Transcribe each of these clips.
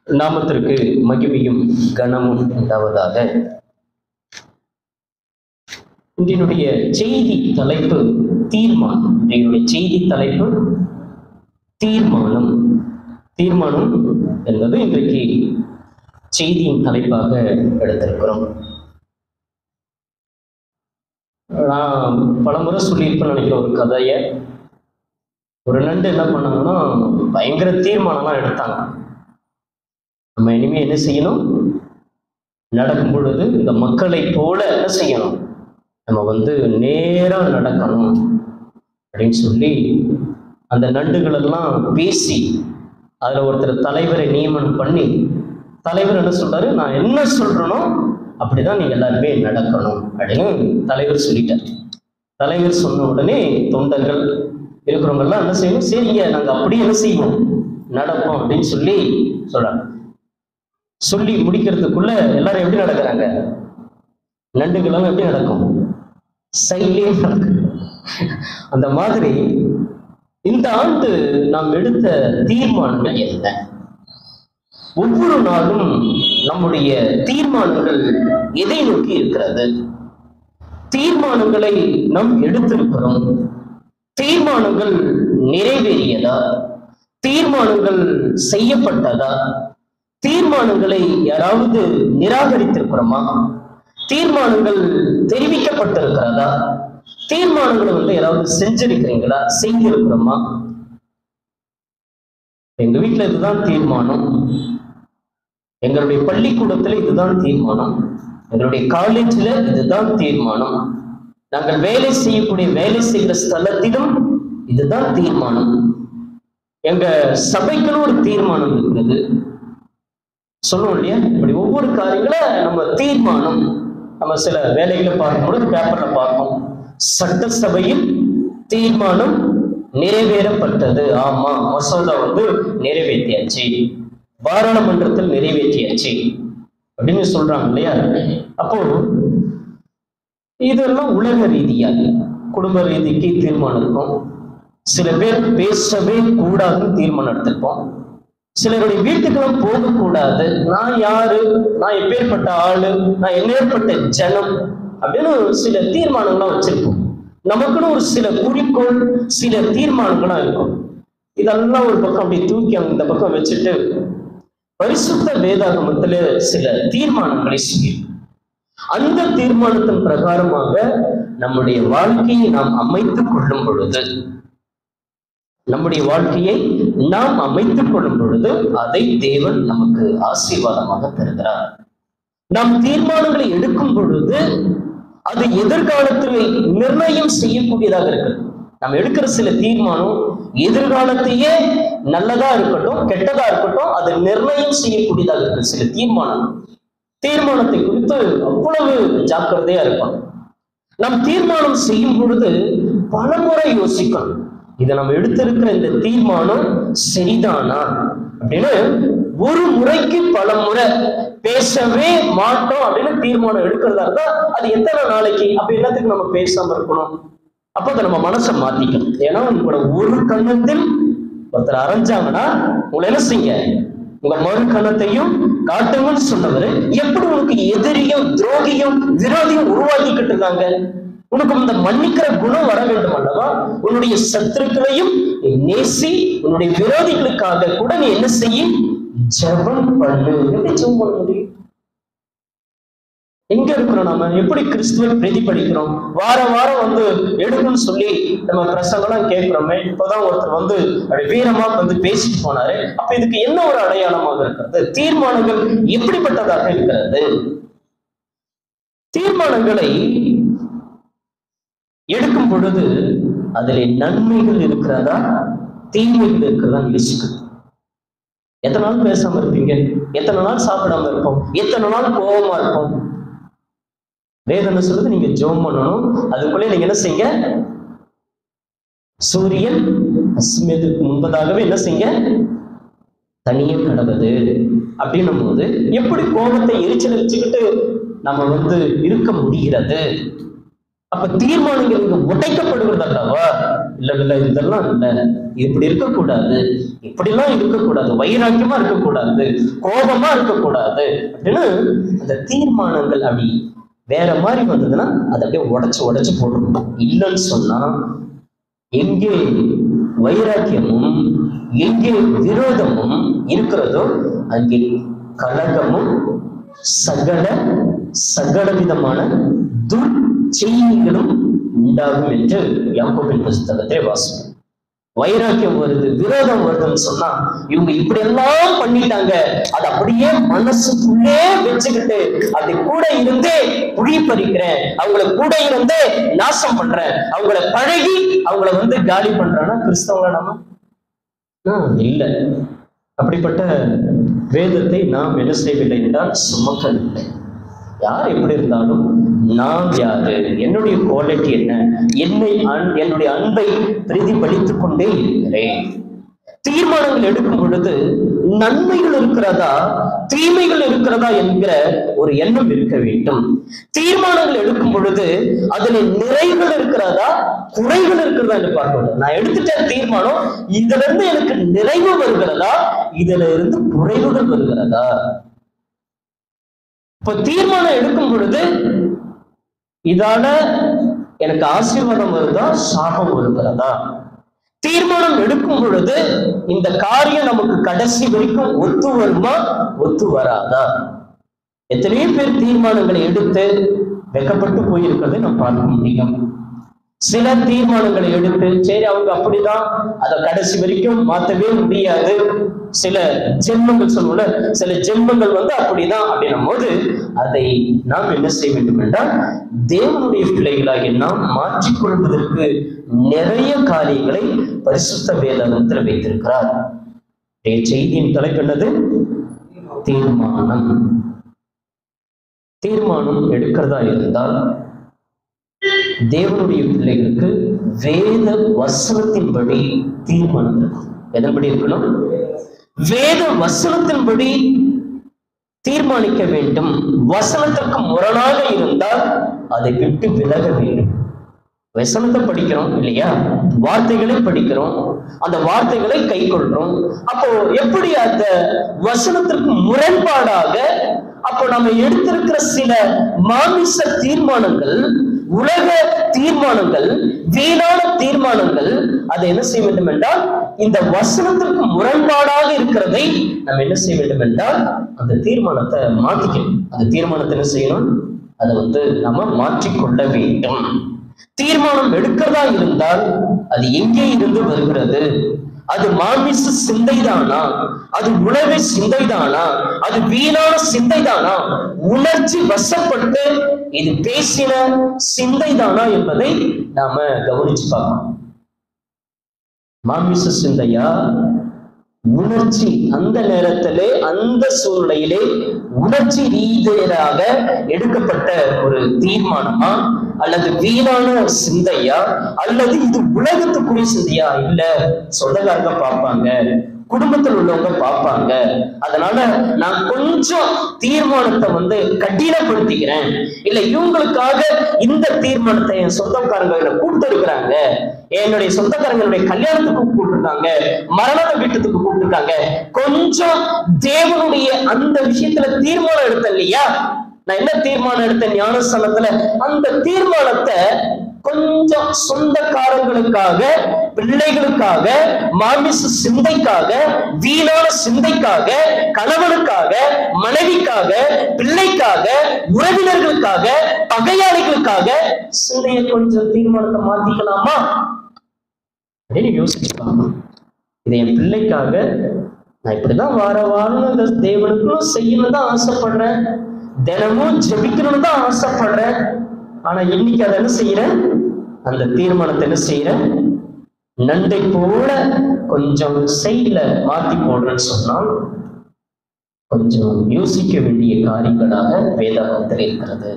நாமத்திற்கு மகிமையும் கனமும் உண்டாவதாக இன்றைய செய்தி தலைப்பு தீர்மானம் இன்றைய செய்தி தலைப்பு தீர்மானம் தீர்மானம் என்பது இன்றைக்கு செய்தியின் தலைப்பாக எடுத்திருக்கிறோம் நான் பலமுறை சொல்லியிருப்பேன் நினைக்கிற ஒரு கதையை ஒரு நண்டு என்ன பண்ணாங்கன்னா பயங்கர தீர்மானம்லாம் எடுத்தாங்க நம்ம இனிமே என்ன செய்யணும் நடக்கும் பொழுது இந்த மக்களை போல என்ன செய்யணும் நம்ம வந்து நேரா நடக்கணும் அப்படின்னு சொல்லி அந்த நண்டுகளெல்லாம் பேசி அதுல ஒருத்தர் தலைவரை நியமனம் பண்ணி தலைவர் என்ன சொல்றாரு நான் என்ன சொல்றேனோ அப்படிதான் நீங்க எல்லாருமே நடக்கணும் அப்படின்னு தலைவர் சொல்லிட்டார் தலைவர் சொன்ன உடனே தொண்டர்கள் இருக்கிறவங்க எல்லாம் என்ன செய்யணும் சரிங்க நாங்க அப்படியே என்ன செய்வோம் நடப்போம் அப்படின்னு சொல்லி சொல்றாங்க சொல்லி முடிக்கிறதுக்குள்ள எல்லாரும் எப்படி நடக்கிறாங்க நண்டுகளும் எப்படி நடக்கும் சைலே நடக்கும் அந்த மாதிரி இந்த ஆண்டு நாம் எடுத்த தீர்மானங்கள் என்ன ஒவ்வொரு நாளும் நம்முடைய தீர்மானங்கள் எதை நோக்கி இருக்கிறது தீர்மானங்களை நாம் எடுத்திருக்கிறோம் தீர்மானங்கள் நிறைவேறியதா தீர்மானங்கள் செய்யப்பட்டதா தீர்மானங்களை யாராவது நிராகரித்திருக்கிறோமா தீர்மானங்கள் தெரிவிக்கப்பட்டிருக்கிறதா தீர்மானங்களை வந்து யாராவது செஞ்சிருக்கிறீங்களா செய்திருக்கிறோமா எங்க வீட்டுல இதுதான் தீர்மானம் எங்களுடைய பள்ளிக்கூடத்துல இதுதான் தீர்மானம் எங்களுடைய காலேஜ்ல இதுதான் தீர்மானம் நாங்கள் வேலை செய்யக்கூடிய வேலை செய்கிற ஸ்தலத்திலும் இதுதான் தீர்மானம் எங்க சபைக்குன்னு ஒரு தீர்மானம் இருக்கிறது சொல்லுவோம் இல்லையா இப்படி ஒவ்வொரு காரியங்கள நம்ம தீர்மானம் நம்ம சில வேலைகளை பார்க்கும்பொழுது பேப்பர்ல பார்ப்போம் சட்டசபையில் தீர்மானம் நிறைவேறப்பட்டது ஆமா மசோதா வந்து நிறைவேற்றியாச்சு பாராளுமன்றத்தில் நிறைவேற்றியாச்சு அப்படின்னு சொல்றாங்க இல்லையா அப்போ இதெல்லாம் உலக ரீதியாக குடும்ப ரீதிக்கு தீர்மானம் இருக்கும் சில பேர் பேசவே கூடாதுன்னு தீர்மானம் எடுத்திருப்போம் சிலருடைய வீட்டுக்கெல்லாம் போகக்கூடாது நான் யாரு நான் எப்பேற்பட்ட ஆளு நான் என்னேற்பட்ட ஜனம் அப்படின்னு சில தீர்மானங்கள்லாம் வச்சிருப்போம் நமக்குன்னு ஒரு சில குறிக்கோள் சில தீர்மானங்கள்லாம் இருக்கும் இதெல்லாம் ஒரு பக்கம் அப்படி தூக்கி அந்த பக்கம் வச்சுட்டு பரிசுத்த வேதாகமத்துல சில தீர்மானங்களை சொல்லி அந்த தீர்மானத்தின் பிரகாரமாக நம்முடைய வாழ்க்கையை நாம் அமைத்துக் கொள்ளும் பொழுது நம்முடைய வாழ்க்கையை நாம் அமைத்துக் கொள்ளும் பொழுது அதை தேவன் நமக்கு ஆசீர்வாதமாக தருகிறார் நாம் தீர்மானங்களை எடுக்கும் பொழுது அது எதிர்காலத்தில் நிர்ணயம் செய்யக்கூடியதாக இருக்கிறது நம்ம எடுக்கிற சில தீர்மானம் எதிர்காலத்தையே நல்லதா இருக்கட்டும் கெட்டதா இருக்கட்டும் அது நிர்ணயம் செய்யக்கூடியதாக இருக்கு சில தீர்மானம் தீர்மானத்தை குறித்து அவ்வளவு ஜாக்கிரதையா இருப்பாங்க நாம் தீர்மானம் செய்யும் பொழுது பலமுறை யோசிக்கணும் இதை நம்ம எடுத்திருக்கிற இந்த தீர்மானம் சரிதானா அப்படின்னு ஒரு முறைக்கு பல முறை பேசவே மாட்டோம் அப்படின்னு தீர்மானம் எடுக்கிறதா இருந்தா அது எத்தனை நாளைக்கு அப்ப என்னத்துக்கு நம்ம பேசாம இருக்கணும் அப்ப அதை நம்ம மனசை மாத்திக்கணும் ஏன்னா உங்களோட ஒரு கண்ணத்தில் ஒருத்தர் அரைஞ்சாங்கன்னா உங்களை என்ன செய்ய உங்க மறு கணத்தையும் காட்டுங்கன்னு சொன்னவர் எப்படி உனக்கு எதிரியும் துரோகியும் விரோதியும் உருவாக்கிக்கிட்டு இருக்காங்க உனக்கு இந்த மன்னிக்கிற குணம் வர வேண்டும் அல்லவா உன்னுடைய சத்துருக்களையும் நீ நேசி உன்னுடைய விரோதிகளுக்காக கூட நீ என்ன செய்யும் ஜெபம் பண்ணு எப்படி ஜெபம் பண்ண முடியும் எங்க இருக்கிறோம் நம்ம எப்படி கிறிஸ்துவை பிரதிபலிக்கிறோம் வாரம் வாரம் வந்து எடுக்கணும்னு சொல்லி நம்ம பிரசங்கம்லாம் கேட்கிறோமே இப்பதான் ஒருத்தர் வந்து அப்படி வீரமா வந்து பேசிட்டு போனாரு அப்ப இதுக்கு என்ன ஒரு அடையாளமாக இருக்கிறது தீர்மானங்கள் எப்படிப்பட்டதாக இருக்கிறது தீர்மானங்களை எடுக்கும் பொழுது அதிலே நன்மைகள் இருக்கிறதா தீமைகள் இருக்கிறதா யோசிக்கணும் எத்தனை நாள் பேசாம இருப்பீங்க எத்தனை நாள் சாப்பிடாம இருப்போம் எத்தனை நாள் கோபமா இருப்போம் வேதனை சொல்றது நீங்க ஜோம் பண்ணணும் அதுக்குள்ளே நீங்க என்ன செய்யுங்க சூரியன் அஸ்மியத்துக்கு முன்பதாகவே என்ன செய்யுங்க தனியே கடவுது அப்படின்னும் போது எப்படி கோபத்தை எரிச்சல் வச்சுக்கிட்டு நம்ம வந்து இருக்க முடிகிறது அப்ப தீர்மானங்கள் இங்க உடைக்கப்படுகிறது அல்லவா இல்ல இல்ல இதெல்லாம் இல்ல இப்படி இருக்கக்கூடாது இப்படிலாம் இருக்கக்கூடாது வைராக்கியமா இருக்கக்கூடாது கோபமா இருக்கக்கூடாது அப்படின்னு அந்த தீர்மானங்கள் அப்படி வேற மாதிரி வந்ததுன்னா அதை அப்படியே உடைச்சு உடைச்சு போட்டுருணும் இல்லைன்னு சொன்னா எங்கே வைராக்கியமும் எங்கே விரோதமும் இருக்கிறதோ அங்கே கலகமும் சகல சகல விதமான துர்ச்செய்திகளும் உண்டாகும் என்று யாக்கோபின் புஸ்தகத்தை வாசிக்கும் வைராக்கியம் வருது விரோதம் வருதுன்னு சொன்னா இவங்க இப்படி எல்லாம் பண்ணிட்டாங்க அது அப்படியே மனசுக்குள்ளே வச்சுக்கிட்டு அது கூட இருந்தே புழி பறிக்கிறேன் அவங்கள கூட இருந்தே நாசம் பண்றேன் அவங்கள பழகி அவங்கள வந்து காலி பண்றேன்னா கிறிஸ்தவங்கள நம்ம ஆஹ், இல்ல அப்படிப்பட்ட வேதத்தை நாம் என்ன செய்யவில்லை என்றால் சுமக்கவில்லை யார் எப்படி இருந்தாலும் நான் யாரு என்னுடைய குவாலிட்டி என்ன என்னை அன்- என்னுடைய அன்பை பிரதிபலித்துக் கொண்டே இருக்கிறேன் தீர்மானங்கள் எடுக்கும் பொழுது நன்மைகள் இருக்கிறதா தீமைகள் இருக்கிறதா என்கிற ஒரு எண்ணம் இருக்க வேண்டும் தீர்மானங்கள் எடுக்கும் பொழுது அதுல நிறைகள் இருக்கிறதா குறைகள் இருக்கிறதா என்று பார்க்க வேண்டும் நான் எடுத்துட்டேன் தீர்மானம் இதுல இருந்து எனக்கு நிறைவு வருகிறதா இதுல இருந்து குறைவுகள் வருகிறதா இப்ப தீர்மானம் எடுக்கும் பொழுது இதால எனக்கு ஆசீர்வாதம் வருதா சாபம் வருகிறதா தீர்மானம் எடுக்கும் பொழுது இந்த காரியம் நமக்கு கடைசி வரைக்கும் ஒத்து வருமா ஒத்து வராதா எத்தனையோ பேர் தீர்மானங்களை எடுத்து வெக்கப்பட்டு போயிருக்கிறதை நம்ம பார்க்க முடியும் சில தீர்மானங்களை எடுத்து சரி அவங்க அப்படிதான் அதை கடைசி வரைக்கும் மாத்தவே முடியாது சில ஜென்மங்கள் சொல்லுவோம்ல சில ஜென்மங்கள் வந்து அப்படிதான் அப்படின்னும் போது அதை நாம் என்ன செய்ய வேண்டும் என்றால் தேவனுடைய பிள்ளைகளாகிய நாம் மாற்றிக்கொள்வதற்கு நிறைய காரியங்களை பரிசுத்த வேதாந்தத்தில் வைத்திருக்கிறார் இன்றைய செய்தியின் தலைப்பு என்னது தீர்மானம் தீர்மானம் எடுக்கிறதா இருந்தால் தேவனுடைய பிள்ளைகளுக்கு வேத வசனத்தின்படி தீர்மானம் இருக்கும் எதன்படி இருக்கணும் வேத வசனத்தின்படி தீர்மானிக்க வேண்டும் வசனத்திற்கு முரணாக இருந்தால் அதை விட்டு விலக வேண்டும் வசனத்தை படிக்கிறோம் இல்லையா வார்த்தைகளை படிக்கிறோம் அந்த வார்த்தைகளை கை கொள்றோம் அப்போ எப்படி அந்த வசனத்திற்கு முரண்பாடாக அப்போ நம்ம எடுத்திருக்கிற சில மாமிச தீர்மானங்கள் உலக தீர்மானங்கள் வீணான தீர்மானங்கள் அதை என்ன செய்ய வேண்டும் என்றால் இந்த வசனத்திற்கு முரண்பாடாக இருக்கிறதை நம்ம என்ன செய்ய வேண்டும் என்றால் அந்த தீர்மானத்தை மாத்திக்கணும் அந்த தீர்மானத்தை என்ன செய்யணும் அதை வந்து நம்ம மாற்றிக்கொள்ள வேண்டும் தீர்மானம் எடுக்கிறதா இருந்தால் அது எங்கே இருந்து வருகிறது அது மாமிச சிந்தைதானா அது உணவு சிந்தைதானா அது வீணான சிந்தைதானா உணர்ச்சி வசப்பட்டு இது பேசின சிந்தைதானா என்பதை நாம கவனிச்சு பார்க்கணும் மாமிச சிந்தையா உணர்ச்சி அந்த நேரத்திலே அந்த சூழ்நிலையிலே உணர்ச்சி ரீதியாக எடுக்கப்பட்ட ஒரு தீர்மானமா அல்லது வீணான சிந்தையா அல்லது இது உலகத்துக்குரிய சிந்தையா இல்ல சொந்தக்காரங்க பார்ப்பாங்க குடும்பத்தில் உள்ளவங்க பார்ப்பாங்க அதனால நான் கொஞ்சம் தீர்மானத்தை வந்து கடினப்படுத்திக்கிறேன் இல்ல இவங்களுக்காக இந்த தீர்மானத்தை என் சொந்தக்காரங்க என்னை கூப்பிட்டு இருக்கிறாங்க என்னுடைய சொந்தக்காரங்களுடைய கல்யாணத்துக்கு கூப்பிட்டுருக்காங்க மரண வீட்டத்துக்கு கூப்பிட்டுருக்காங்க கொஞ்சம் தேவனுடைய அந்த விஷயத்துல தீர்மானம் எடுத்தேன் இல்லையா நான் என்ன தீர்மானம் எடுத்தேன் ஞானஸ்தானத்துல அந்த தீர்மானத்தை கொஞ்சம் சொந்தக்காரங்களுக்காக பிள்ளைகளுக்காக மாமிச சிந்தைக்காக வீணான சிந்தைக்காக கணவனுக்காக மனைவிக்காக பிள்ளைக்காக உறவினர்களுக்காக பகையாளிகளுக்காக சிந்தையை கொஞ்சம் தீர்மானத்தை மாத்திக்கலாமா அப்படின்னு யோசிச்சு பார்க்கணும் இது என் பிள்ளைக்காக நான் இப்படிதான் வார வாரம் இந்த தேவனுக்கும் செய்யணும் தான் ஆசைப்படுறேன் தினமும் ஜெபிக்கணும்னு தான் ஆசைப்படுறேன் ஆனா இன்னைக்கு அதை என்ன செய்யறேன் அந்த தீர்மானத்தை என்ன செய்யறேன் நண்டை போல கொஞ்சம் செயல மாத்தி போடுறேன்னு சொன்னால் கொஞ்சம் யோசிக்க வேண்டிய காரியங்களாக வேதாகத்தில் இருக்கிறது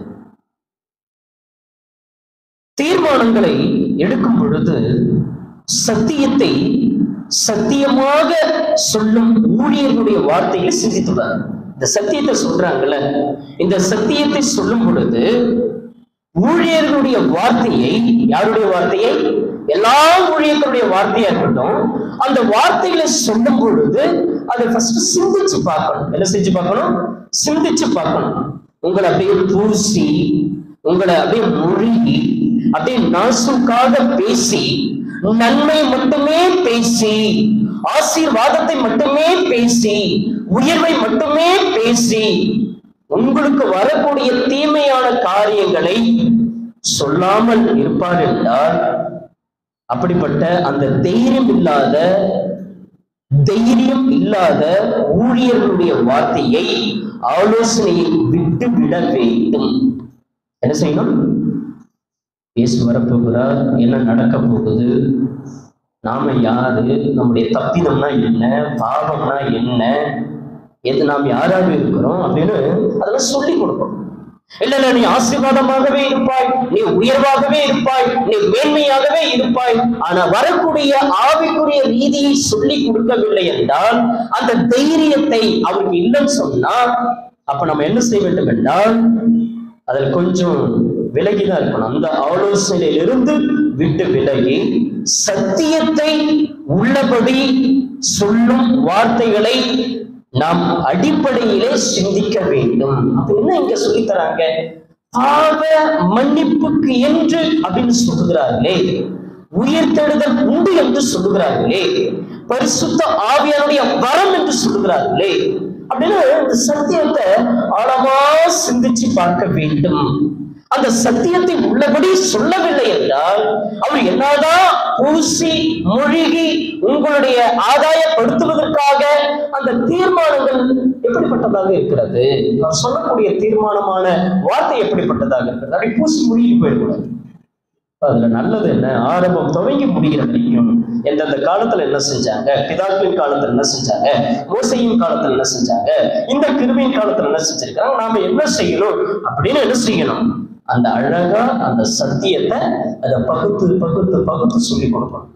தீர்மானங்களை எடுக்கும் பொழுது சத்தியத்தை சத்தியமாக சொல்லும் ஊழியர்களுடைய வார்த்தைகளை சிந்தித்துள்ளார் இந்த சத்தியத்தை சொல்றாங்கல்ல இந்த சத்தியத்தை சொல்லும் பொழுது ஊழியர்களுடைய வார்த்தையை யாருடைய வார்த்தையை எல்லா ஊழியர்களுடைய வார்த்தையா இருக்கட்டும் அந்த வார்த்தைகளை சொல்லும் பொழுது அதை ஃபர்ஸ்ட் சிந்திச்சு பார்க்கணும் என்ன செஞ்சு பார்க்கணும் சிந்திச்சு பார்க்கணும் உங்களை அப்படியே பூசி உங்களை அப்படியே முழுகி அப்படியே நாசுக்காக பேசி நன்மை மட்டுமே பேசி ஆசீர்வாதத்தை மட்டுமே பேசி உயர்வை மட்டுமே பேசி உங்களுக்கு வரக்கூடிய தீமையான காரியங்களை சொல்லாமல் இருப்பார் என்றால் அப்படிப்பட்ட அந்த தைரியம் இல்லாத தைரியம் இல்லாத ஊழியர்களுடைய வார்த்தையை ஆலோசனையை விட்டு விட வேண்டும் என்ன செய்யணும் இயேசு வரப்போகிறார் என்ன நடக்க போகுது நாம யாரு நம்முடைய தப்பிதம்னா என்ன பாவம்னா என்ன எது நாம் யாராக இருக்கிறோம் அப்படின்னு அதெல்லாம் சொல்லி கொடுக்கணும் இல்ல இல்ல நீ ஆசீர்வாதமாகவே இருப்பாய் நீ உயர்வாகவே இருப்பாய் நீ மேன்மையாகவே இருப்பாய் ஆனா வரக்கூடிய ஆவிக்குரிய ரீதியை சொல்லி கொடுக்கவில்லை என்றால் அந்த தைரியத்தை அவருக்கு இல்லைன்னு சொன்னா அப்ப நம்ம என்ன செய்ய வேண்டும் என்றால் அதில் கொஞ்சம் விலகிதான் இருக்கணும் அந்த ஆலோசனையிலிருந்து விட்டு விலகி சத்தியத்தை உள்ளபடி சொல்லும் வார்த்தைகளை நாம் அடிப்படையிலே சிந்திக்க வேண்டும் அப்ப என்ன இங்க சொல்லித் தராங்க பாவ மன்னிப்புக்கு என்று அப்படின்னு சொல்லுகிறார்களே உயிர்த்தெழுதல் உண்டு என்று சொல்லுகிறார்களே பரிசுத்த ஆவியானுடைய வரம் என்று சொல்லுகிறார்களே அப்படின்னு இந்த சத்தியத்தை ஆழமா சிந்திச்சு பார்க்க வேண்டும் அந்த சத்தியத்தை உள்ளபடி சொல்லவில்லை என்றால் அவர் என்னதான் பூசி மொழிகி உங்களுடைய ஆதாயப்படுத்துவதற்காக அந்த தீர்மானங்கள் எப்படிப்பட்டதாக இருக்கிறது அவர் சொல்லக்கூடிய தீர்மானமான வார்த்தை எப்படிப்பட்டதாக இருக்கிறது அப்படி பூசி மொழிகி போயிடக்கூடாது அதுல நல்லது என்ன ஆரம்பம் துவங்கி முடிகிற வரைக்கும் எந்தெந்த காலத்துல என்ன செஞ்சாங்க பிதாக்களின் காலத்துல என்ன செஞ்சாங்க மோசையின் காலத்துல என்ன செஞ்சாங்க இந்த கிருமியின் காலத்துல என்ன செஞ்சிருக்காங்க நாம என்ன செய்யணும் அப்படின்னு என்ன செய்யணும் அந்த அழகா அந்த சத்தியத்தை அதை பகுத்து பகுத்து பகுத்து சொல்லி கொடுக்கணும்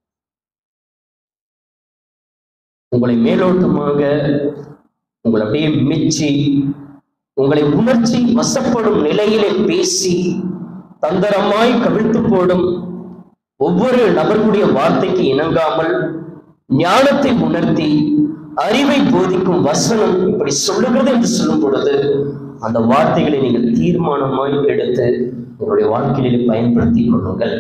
உங்களை மேலோட்டமாக உங்களை அப்படியே மிச்சி உங்களை உணர்ச்சி வசப்படும் நிலையிலே பேசி தந்திரமாய் கவிழ்த்து போடும் ஒவ்வொரு நபர்களுடைய வார்த்தைக்கு இணங்காமல் ஞானத்தை உணர்த்தி அறிவை போதிக்கும் வசனம் இப்படி சொல்லுகிறது என்று சொல்லும் பொழுது அந்த வார்த்தைகளை நீங்கள் தீர்மானமாய் எடுத்து உங்களுடைய வாழ்க்கையிலே பயன்படுத்தி கொள்ளுங்கள்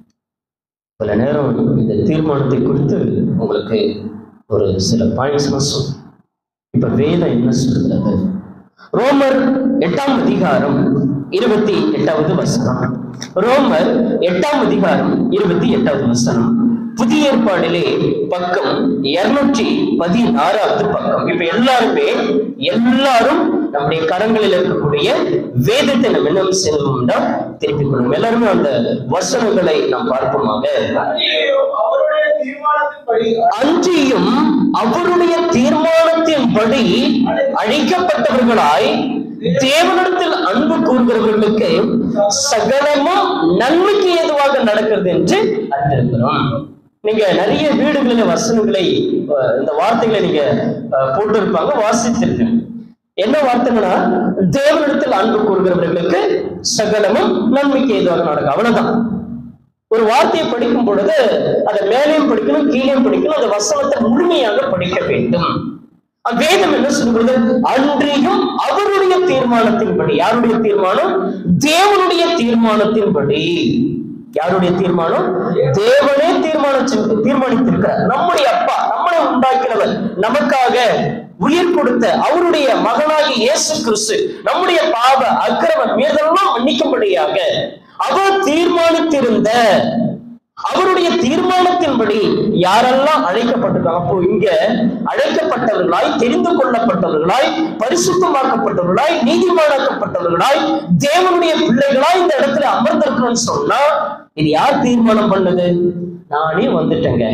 பல நேரம் இந்த தீர்மானத்தை குறித்து உங்களுக்கு ஒரு சில பாயிண்ட்ஸ் சொல்லும் இப்ப வேதம் என்ன சொல்கிறது ரோமர் எட்டாம் அதிகாரம் இருபத்தி எட்டாவது வசனம் ரோமர் எட்டாம் அதிகாரம் இருபத்தி எட்டாவது வசனம் புதிய ஏற்பாடிலே பக்கம் இருநூற்றி பதினாறாவது பக்கம் இப்ப எல்லாருமே எல்லாரும் நம்முடைய கரங்களில் இருக்கக்கூடிய வேதத்தை நம்ம என்ன செய்யணும்னா திருப்பிக் கொள்ளும் எல்லாருமே அந்த வசனங்களை நாம் பார்ப்போமாக அன்றியும் அவருடைய தீர்மானத்தின்படி அன்றியும் அவருடைய தீர்மானத்தின்படி அழைக்கப்பட்டவர்களாய் தேவனிடத்தில் அன்பு கூறுகிறவர்களுக்கு சகலமும் நன்மைக்கு ஏதுவாக நடக்கிறது என்று அறிந்திருக்கிறோம் நீங்க நிறைய வீடுகளில் வசனங்களை அஹ், இந்த வார்த்தைகளை நீங்க அஹ், போட்டிருப்பாங்க வாசித்திருக்கீங்க என்ன வார்த்தைங்கன்னா தேவனிடத்தில் அன்பு கூறுகிறவர்களுக்கு சகலமும் நன்மைக்கு ஏதுவாக நடக்கும் அவ்வளவுதான் ஒரு வார்த்தையை படிக்கும் பொழுது அதை மேலேயும் படிக்கணும் கீழேயும் படிக்கணும் அந்த வசனத்தை முழுமையாக படிக்க வேண்டும் அந்த வேதம் என்ன சொல்கிறது அன்றியும் அவருடைய தீர்மானத்தின்படி யாருடைய தீர்மானம் தேவனுடைய தீர்மானத்தின்படி யாருடைய தீர்மானம் தேவனே தீர்மானிச்சு தீர்மானித்திருக்கிறார் நம்முடைய அப்பா நம்மளை உண்டாக்கினவர் நமக்காக உயிர் கொடுத்த அவருடைய மகனாகி இயேசு கிறிஸ்து நம்முடைய பாவ அக்கிரம மீதெல்லாம் மன்னிக்கும்படியாக அவர் தீர்மானித்திருந்த அவருடைய தீர்மானத்தின்படி யாரெல்லாம் அழைக்கப்பட்டிருக்காங்க அப்போ இங்க அழைக்கப்பட்டவர்களாய் தெரிந்து கொள்ளப்பட்டவர்களாய் பரிசுத்தமாக்கப்பட்டவர்களாய் நீதிமானாக்கப்பட்டவர்களாய் தேவனுடைய பிள்ளைகளாய் இந்த இடத்துல அமர்ந்திருக்கிறோம்னு சொன்னா இது யார் தீர்மானம் பண்ணது நானே வந்துட்டேங்க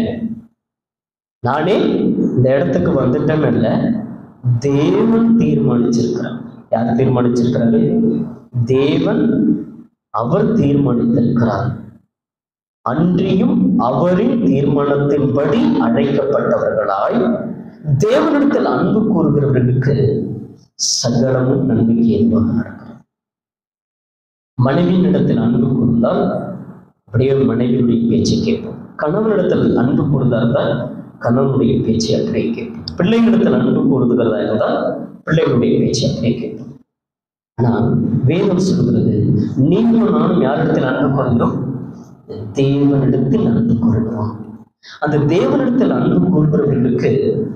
நானே இந்த இடத்துக்கு வந்துட்டேன்னு இல்ல தேவன் தீர்மானிச்சிருக்கிறார் யார் தீர்மானிச்சிருக்கிறாரு தேவன் அவர் தீர்மானித்திருக்கிறார் அன்றியும் அவரின் தீர்மானத்தின்படி அழைக்கப்பட்டவர்களாய் தேவனிடத்தில் அன்பு கூறுகிறவர்களுக்கு சகலமும் நன்மைக்கு ஏதுவாக நடக்கும் மனைவியினிடத்தில் அன்பு கூர்ந்தால் அப்படியே மனைவியுடைய பேச்சை கேட்போம் கணவனிடத்தில் அன்பு கூர்ந்தா இருந்தால் கணவனுடைய பேச்சை அப்படியே கேட்போம் பிள்ளைகளிடத்தில் அன்பு கூறுகிறதா இருந்தால் பிள்ளைகளுடைய பேச்சை அப்படியே கேட்போம் ஆனால் வேதம் சொல்கிறது நீங்களும் நானும் யாரிடத்தில் அன்பு கூறுகிறோம் தேவனிடத்தில் அன்பு கூறுகிறோம் அந்த தேவனிடத்தில் அன்பு கூறுகிறவர்களுக்கு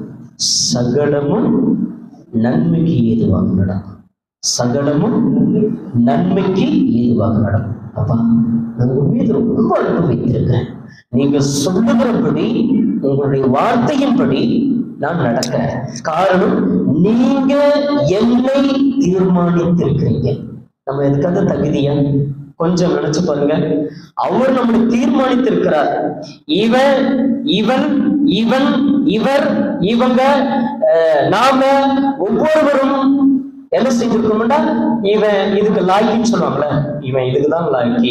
சகலமும் நன்மைக்கு ஏதுவாக நடக்கும் சகலமும் நன்மைக்கு ஏதுவாக நடக்கும் அப்பா நான் உங்க மீது ரொம்ப அன்பு வைத்திருக்கிறேன் நீங்க சொல்லுகிறபடி உங்களுடைய வார்த்தையின்படி நான் நடக்கிறேன் காரணம் நீங்க என்னை தீர்மானித்திருக்கிறீங்க நம்ம எதுக்காக தகுதியா கொஞ்சம் நினைச்சு பாருங்க அவர் நம்மளை தீர்மானித்திருக்கிறார் இவன் இவன் இவன் இவர் இவங்க அஹ், நாம ஒவ்வொருவரும் என்ன செஞ்சிருக்கோம்டா இவன் இதுக்கு லாய்க்கின்னு சொல்லுவாங்கல்ல இவன் இதுக்குதான் லாய்க்கி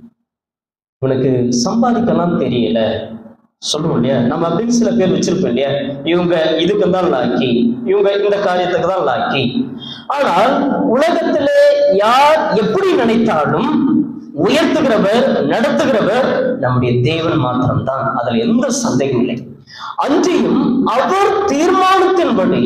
இவனுக்கு சம்பாதிக்கலாம் தெரியல சொல்லுவோம் இல்லையா நம்ம அப்படின்னு சில பேர் வச்சிருப்போம் இல்லையா இவங்க இதுக்கு தான் லாக்கி இவங்க இந்த காரியத்துக்கு தான் லாக்கி ஆனால் உலகத்திலே யார் எப்படி நினைத்தாலும் உயர்த்துகிறவர் நடத்துகிறவர் நம்முடைய தேவன் மாத்திரம்தான் அதில் எந்த சந்தேகம் இல்லை அன்றியும் அவர் தீர்மானத்தின்படி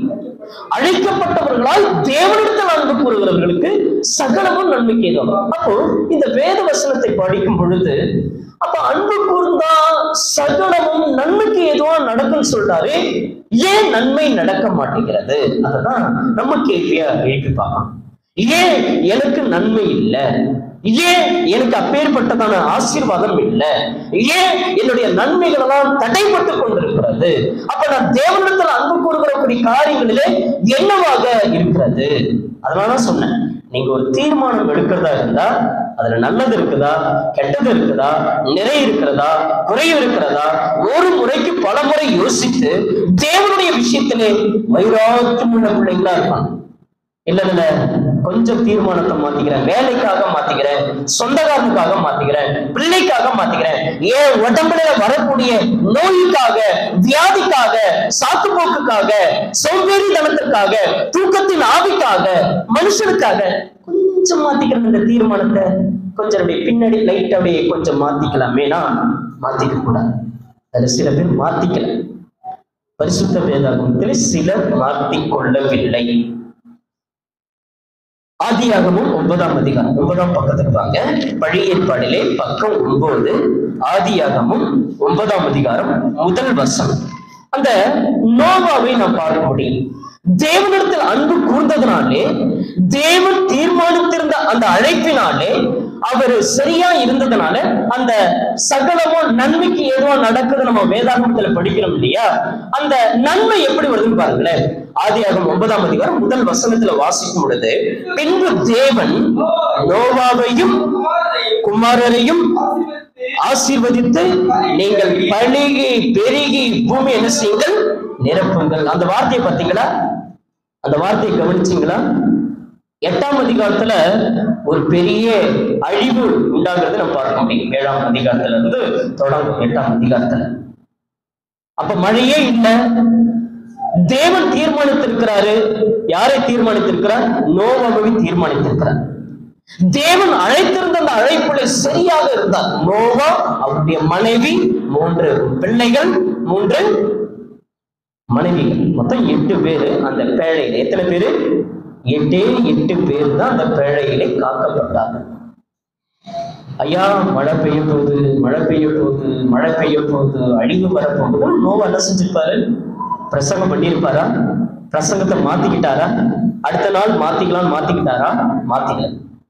அழைக்கப்பட்டவர்களால் தேவனிடத்தில் அன்பு கூறுகிறவர்களுக்கு சகலமும் நன்மைக்கு ஏதும் அப்போ இந்த வேத வசனத்தை படிக்கும் பொழுது அப்ப அன்பு கூர்ந்தா சகலமும் நன்மைக்கு எதுவா நடக்கும்னு சொல்றாரு ஏன் நன்மை நடக்க மாட்டேங்கிறது அததான் நம்ம கேள்வியா எழுப்பி பார்க்கணும் ஏன் எனக்கு நன்மை இல்லை ஏன் எனக்கு அப்பேற்பட்டதான ஆசீர்வாதம் இல்லை ஏன் என்னுடைய நன்மைகள் எல்லாம் தடைப்பட்டு கொண்டிருக்கிறது அப்ப நான் தேவனிடத்தில் அன்பு கூறுகிறபடி காரியங்களிலே என்னவாக இருக்கிறது அதனாலதான் சொன்னேன் நீங்க ஒரு தீர்மானம் எடுக்கிறதா இருந்தா அதுல நல்லது இருக்குதா கெட்டது இருக்குதா நிறை இருக்கிறதா குறைவு இருக்கிறதா ஒரு முறைக்கு பல முறை யோசித்து தேவனுடைய விஷயத்திலே வைராக்கியம் உள்ள பிள்ளைங்களா இருப்பாங்க இல்ல இல்ல கொஞ்சம் தீர்மானத்தை மாத்திக்கிறேன் வேலைக்காக மாத்திக்கிறேன் சொந்தக்காரனுக்காக மாத்திக்கிறேன் பிள்ளைக்காக மாத்திக்கிறேன் ஏன் உடம்புல வரக்கூடிய நோய்க்காக வியாதிக்காக சாத்துப்போக்குக்காக சோம்பேறித்தனத்திற்காக தூக்கத்தின் ஆவிக்காக மனுஷனுக்காக கொஞ்சம் மாத்திக்கிறேன் இந்த தீர்மானத்தை கொஞ்சம் அப்படியே பின்னாடி லைட் அப்படியே கொஞ்சம் மாத்திக்கலாமேனா மாத்திக்க கூடாது அதுல சில பேர் மாத்திக்கல பரிசுத்த வேதாகமத்தில் சிலர் மாற்றிக் கொள்ளவில்லை ஆதியாகமும் ஒன்பதாம் அதிகாரம் ஒன்பதாம் பக்கத்துக்கு வாங்க பழைய ஏற்பாடிலே பக்கம் ஒன்பது ஆதியாகமும் ஒன்பதாம் அதிகாரம் முதல் வசனம் அந்த நோவாவை நாம் பார்க்க முடியும் தேவனிடத்தில் அன்பு கூர்ந்ததுனாலே தேவன் தீர்மானித்திருந்த அந்த அழைப்பினாலே அவர் சரியா இருந்ததுனால அந்த சகலமும் நன்மைக்கு ஏதுவா நடக்குது நம்ம வேதாகமத்துல படிக்கிறோம் இல்லையா அந்த நன்மை எப்படி வருதுன்னு பாருங்களேன் ஆதியாகம் ஒன்பதாம் அதிகாரம் முதல் வசனத்துல வாசிக்கும் பொழுது பின்பு தேவன் நோவாவையும் குமாரரையும் குமாரரையும் ஆசீர்வதித்து ஆசீர்வதித்து நீங்கள் பழுகி பெருகி பூமி என்ன செய்யுங்கள் நிரப்புங்கள் அந்த வார்த்தையை பார்த்தீங்களா அந்த வார்த்தையை கவனிச்சீங்களா எட்டாம் அதிகாரத்துல ஒரு பெரிய அழிவு உண்டாகிறது நம்ம பார்க்க முடியும் ஏழாம் அதிகாரத்துல இருந்து தொடங்கும் எட்டாம் அதிகாரத்துல அப்ப மழையே இல்லை தேவன் தீர்மானித்திருக்கிறாரு யாரை தீர்மானித்திருக்கிறார் நோவாவை தீர்மானித்திருக்கிறார் தேவன் அழைத்திருந்த அந்த அழைப்புல சரியாக இருந்தார் நோவா அவருடைய மனைவி மூன்று பிள்ளைகள் மூன்று மனைவிகள் மொத்தம் எட்டு பேரு அந்த பேழையில எத்தனை பேரு எட்டே எட்டு பேர் தான் அந்த பேழையிலே காக்கப்பட்டார்கள் ஐயா மழை பெய்ய போகுது மழை பெய்ய போகுது மழை பெய்ய போகுது அழிவு வரப்போகுது நோவா என்ன செஞ்சிருப்பாரு பிரசங்கம் பண்ணியிருப்பாரா பிரசங்கத்தை மாத்திக்கிட்டாரா அடுத்த நாள் மாத்திக்கலாம் மாத்திக்கிட்டாரா மாத்திக்கல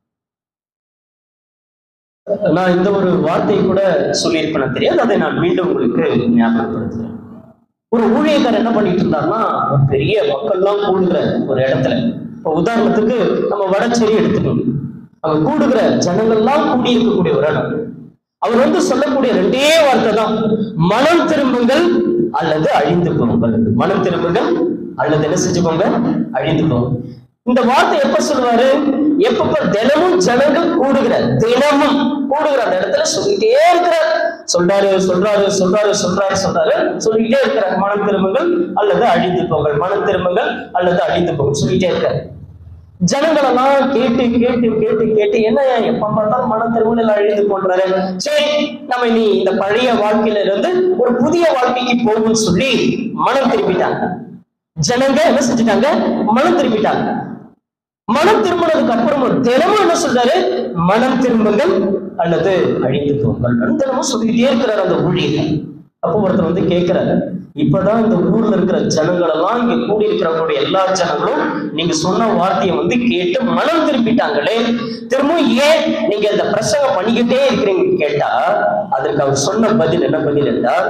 நான் இந்த ஒரு வார்த்தையை கூட சொல்லியிருப்பேன் தெரியாது அதை நான் மீண்டும் உங்களுக்கு ஞாபகப்படுத்துறேன் ஒரு ஊழியக்காரர் என்ன பண்ணிட்டு இருந்தாருன்னா ஒரு பெரிய மக்கள்லாம் கூடுகிற ஒரு இடத்துல இப்போ உதாரணத்துக்கு நம்ம வடச்சேரி எடுத்துக்கணும் அங்க கூடுகிற ஜனங்கள்லாம் கூடி இருக்கக்கூடிய ஒரு இடம் அவர் வந்து சொல்லக்கூடிய ரெண்டே வார்த்தை தான் மனம் திரும்புங்கள் அல்லது அழிந்து போங்கள் மனம் திரும்புங்கள் அல்லது என்ன செஞ்சுக்கோங்க அழிந்து போங்க இந்த வார்த்தை எப்ப சொல்லுவாரு எப்பப்ப தினமும் ஜனங்கள் கூடுகிற தினமும் கூடுகிற அந்த இடத்துல சொல்லிட்டே இருக்கிறார் சொல்றாரு சொல்றாரு சொல்றாரு சொல்றாரு சொல்றாரு சொல்லிட்டே இருக்கிறார் மனம் திரும்புங்கள் அல்லது அழிந்து போங்கள் மனம் திரும்புங்கள் அல்லது அழிந்து போங்கள் சொல்லிட்டே இருக்காரு ஜனங்களெல்லாம் கேட்டு கேட்டு கேட்டு கேட்டு என்ன எப்ப பார்த்தாலும் மன திருமணம் அழிந்து போன்றாரு சரி நம்ம இனி இந்த பழைய வாழ்க்கையில இருந்து ஒரு புதிய வாழ்க்கைக்கு போகும்னு சொல்லி மனம் திரும்பிட்டாங்க ஜனங்க என்ன செஞ்சுட்டாங்க மனம் திரும்பிட்டாங்க மனம் திரும்பினதுக்கு அப்புறமும் தினமும் என்ன சொல்றாரு மனம் திரும்புங்கள் அல்லது அழிந்து போங்கள் தினமும் சொல்லிக்கிட்டே இருக்கிறார் அந்த ஊழியர் அப்போ ஒருத்தர் வந்து கேட்கிறாரு இப்பதான் இந்த ஊர்ல இருக்கிற ஜனங்கள் எல்லாம் இங்க கூடி இருக்கிறவங்களுடைய எல்லா ஜனங்களும் நீங்க சொன்ன வார்த்தையை வந்து கேட்டு மனம் திரும்பிட்டாங்களே திரும்பவும் ஏன் நீங்க இந்த பிரசங்கம் பண்ணிக்கிட்டே இருக்கிறீங்க கேட்டா அதற்கு அவர் சொன்ன பதில் என்ன பதில் என்றால்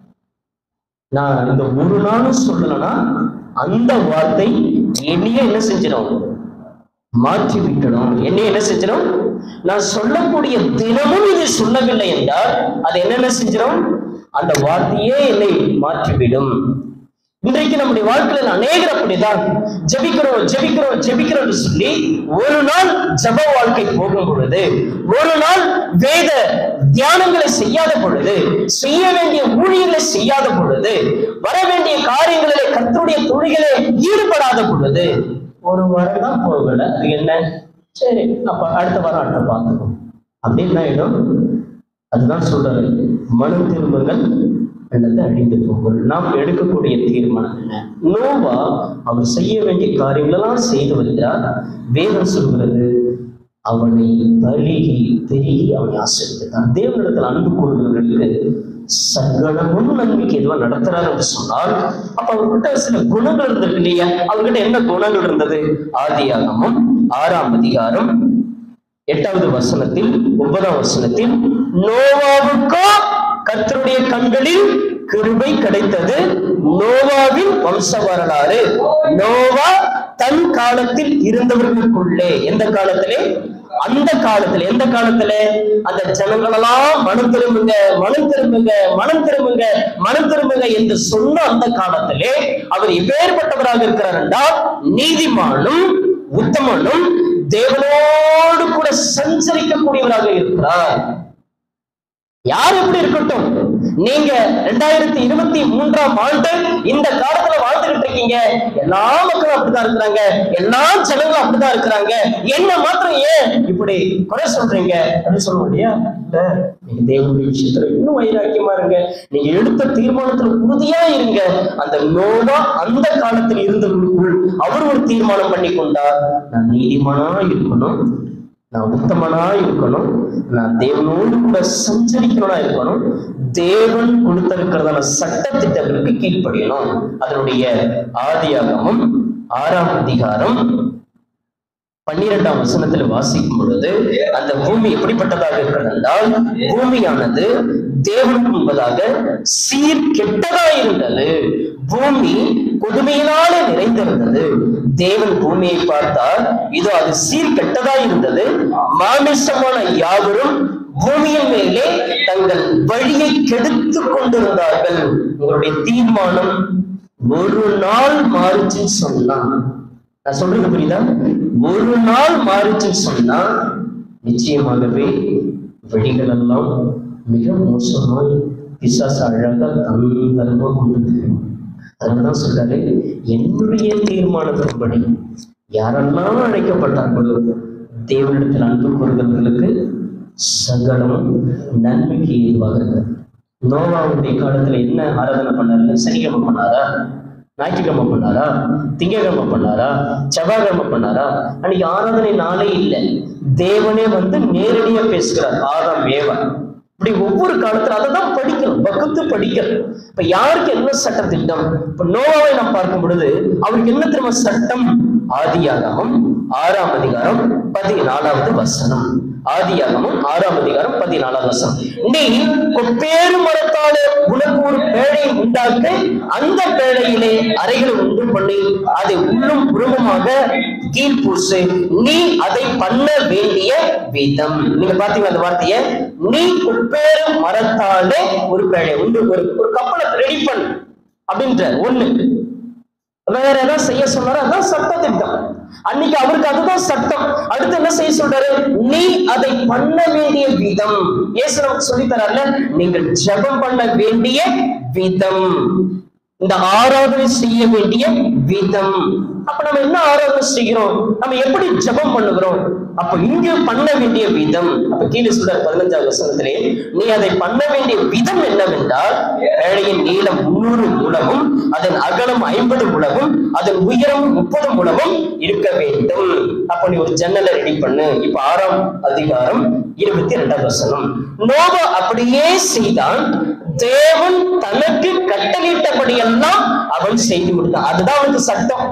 நான் இந்த ஒரு நாளும் சொல்லலைன்னா அந்த வார்த்தை என்னையே என்ன செஞ்சிடும் மாற்றி விட்டணும் என்னைய என்ன செஞ்சிடும் நான் சொல்லக்கூடிய தினமும் இதை சொல்லவில்லை என்றால் அது என்னென்ன செஞ்சிடும் அந்த வார்த்தையே என்னை மாற்றிவிடும் இன்றைக்கு நம்முடைய வாழ்க்கையில அநேகர் அப்படிதான் ஜெபிக்கிறோம் ஜெபிக்கிறோம் ஜெபிக்கிறோம் சொல்லி ஒரு நாள் ஜெப வாழ்க்கை போகும் பொழுது ஒரு நாள் வேத தியானங்களை செய்யாத பொழுது செய்ய வேண்டிய ஊழியர்களை செய்யாத பொழுது வர வேண்டிய காரியங்களிலே கர்த்தருடைய தொழில்களே ஈடுபடாத பொழுது ஒரு வாரம் தான் போகல அது என்ன சரி அப்ப அடுத்த வாரம் அடுத்த பார்த்துக்கோ அப்படின்னு ஆயிடும் அதுதான் சொல்றாரு மனம் திரும்புங்கள் அல்லது அழிந்து போங்கள் நாம் எடுக்கக்கூடிய தீர்மானம் என்ன நோவா அவர் செய்ய வேண்டிய காரியங்களெல்லாம் செய்து வருகிறார் வேதம் சொல்கிறது அவனை பருகி பெருகி அவனை ஆசிரியத்தான் தேவனிடத்தில் அன்பு கூறுகிறவர்களுக்கு சகலமும் நன்மைக்கு எதுவும் நடத்துறாரு என்று சொன்னால் அப்ப அவர்கிட்ட சில குணங்கள் இருந்திருக்கு இல்லையா அவர்கிட்ட என்ன குணங்கள் இருந்தது ஆதியாகமும் ஆறாம் அதிகாரம் எட்டாவது வசனத்தில் ஒன்பதாம் வசனத்தில் நோவாவுக்கோ கர்த்தருடைய கண்களில் கிருபை கிடைத்தது நோவாவின் வம்ச வரலாறு நோவா தன் காலத்தில் இருந்தவர்களுக்குள்ளே எந்த காலத்திலே அந்த காலத்துல எந்த காலத்துல அந்த ஜனங்களெல்லாம் மனம் திரும்புங்க மனம் திரும்புங்க மனம் திரும்புங்க மனம் திரும்புங்க என்று சொன்ன அந்த காலத்திலே அவர் எப்பேற்பட்டவராக இருக்கிறார் என்றால் நீதிமானும் உத்தமனும் தேவனோடு கூட சஞ்சரிக்கக்கூடியவராக இருக்கிறார் யார் எப்படி இருக்கட்டும் நீங்க ரெண்டாயிரத்தி இருபத்தி மூன்றாம் ஆண்டு இந்த காலத்துல வாழ்ந்துகிட்டு இருக்கீங்க எல்லா மக்களும் அப்படிதான் இருக்கிறாங்க எல்லா ஜனங்களும் அப்படிதான் இருக்கிறாங்க என்ன மாத்திரம் ஏன் இப்படி குறை சொல்றீங்க அப்படின்னு சொல்ல முடியா இல்ல நீங்க தேவனுடைய விஷயத்துல இன்னும் வைராக்கியமா இருங்க நீங்க எடுத்த தீர்மானத்துல உறுதியா இருங்க அந்த நோவா அந்த காலத்தில் இருந்தவர்களுக்குள் அவர் ஒரு தீர்மானம் பண்ணி கொண்டார் நான் நீதிமானா இருக்கணும் நான் உத்தமனா இருக்கணும் நான் தேவனோடு கூட சஞ்சரிக்கணும்னா இருக்கணும் தேவன் கொடுத்திருக்கிறதான சட்ட திட்டங்களுக்கு கீழ்ப்படியணும் அதனுடைய ஆதியாகமும் ஆறாம் அதிகாரம் பன்னிரெண்டாம் வசனத்தில் வாசிக்கும் பொழுது அந்த பூமி எப்படிப்பட்டதாக இருக்கிறது என்றால் பூமியானது தேவனுக்கு முன்பதாக சீர் கெட்டதா இருந்தது பூமி கொடுமையினாலே நிறைந்திருந்தது தேவன் பூமியை பார்த்தார் இதோ அது சீர் கெட்டதா இருந்தது மாமிசமான யாவரும் பூமியின் மேலே தங்கள் வழியை கெடுத்துக் கொண்டிருந்தார்கள் உங்களுடைய தீர்மானம் ஒரு நாள் மாறுச்சுன்னு சொன்னான் நான் சொல்றது புரியுதா ஒரு நாள் மாறுச்சுன்னு சொன்னா நிச்சயமாகவே வழிகள் எல்லாம் மிக மோசமாய் பிசாசு அழகா தந்தரமா கொண்டு போயிடும் அதனாலதான் சொல்றாரு என்னுடைய தீர்மானத்தின்படி யாரெல்லாம் அழைக்கப்பட்டார்களோ தேவனிடத்தில் அன்பு கூறுகிறவர்களுக்கு சகலமும் நன்மைக்கு ஏதுவாக இருக்கிறது நோவாவுடைய காலத்துல என்ன ஆராதனை பண்ணாரு சனிக்கிழமை பண்ணாரா ஞாயிற்றுக்கிழமை பண்ணாரா திங்கக்கிழமை பண்ணாரா செவ்வாய்க்கிழமை பண்ணாரா அன்னைக்கு ஆராதனை நாளே இல்லை தேவனே வந்து நேரடியா பேசுகிறார் ஆதாம் ஏவா இப்படி ஒவ்வொரு காலத்துல அதை தான் படிக்கணும் வகுத்து படிக்கணும் இப்ப யாருக்கு என்ன சட்ட திட்டம் இப்ப நோவாவை நாம் பார்க்கும் பொழுது அவருக்கு என்ன திரும்ப சட்டம் ஆதியாகமம் ஆறாம் அதிகாரம் பதினாலாவது வசனம் ஆதியாகமம் ஆறாம் அதிகாரம் பதினாலாவது வசனம் நீ கொப்பேறு மரத்தாலே உனக்கு ஒரு பேழையை உண்டாக்கு அந்த பேழையிலே அறைகளை உண்டு பண்ணி அதை உள்ளும் புறமுமாக கீழ் பூசு நீ அதை பண்ண வேண்டிய விதம் நீங்க பாத்தீங்க அந்த வார்த்தைய நீ கொப்பேறு மரத்தாலே ஒரு பேழை உண்டு ஒரு ஒரு கப்பலை ரெடி பண்ணு அப்படின்ற ஒண்ணு வேற ஏதாவது செய்ய சொன்னாரு அதான் சட்ட திட்டம் அன்னைக்கு அவருக்கு அதுதான் சட்டம் அடுத்து என்ன செய்ய சொல்றாரு நீ அதை பண்ண வேண்டிய விதம் இயேசு நமக்கு சொல்லி தரார்ல நீங்கள் ஜெபம் பண்ண வேண்டிய விதம் இந்த ஆராதனை செய்ய வேண்டிய விதம் அப்ப நம்ம என்ன ஆராதனை செய்கிறோம் நம்ம எப்படி ஜெபம் பண்ணுகிறோம் அப்ப இங்க பண்ண வேண்டிய விதம் அப்ப கீழே சொல்ற பதினஞ்சாவது வசனத்திலே நீ அதை பண்ண வேண்டிய விதம் என்னவென்றால் வேலையின் நீளம் முன்னூறு முழமும் அதன் அகலம் ஐம்பது முழமும் அதன் உயரம் முப்பது முழமும் இருக்க வேண்டும் அப்ப நீ ஒரு ஜன்னலை ரெடி பண்ணு இப்ப ஆறாம் அதிகாரம் இருபத்தி ரெண்டாவது வசனம் நோவா அப்படியே செய்தான் தேவன் தனக்கு கட்டளையிட்டபடியெல்லாம் அவன் செய்து முடித்தான் அதுதான் அவனுக்கு சட்டம்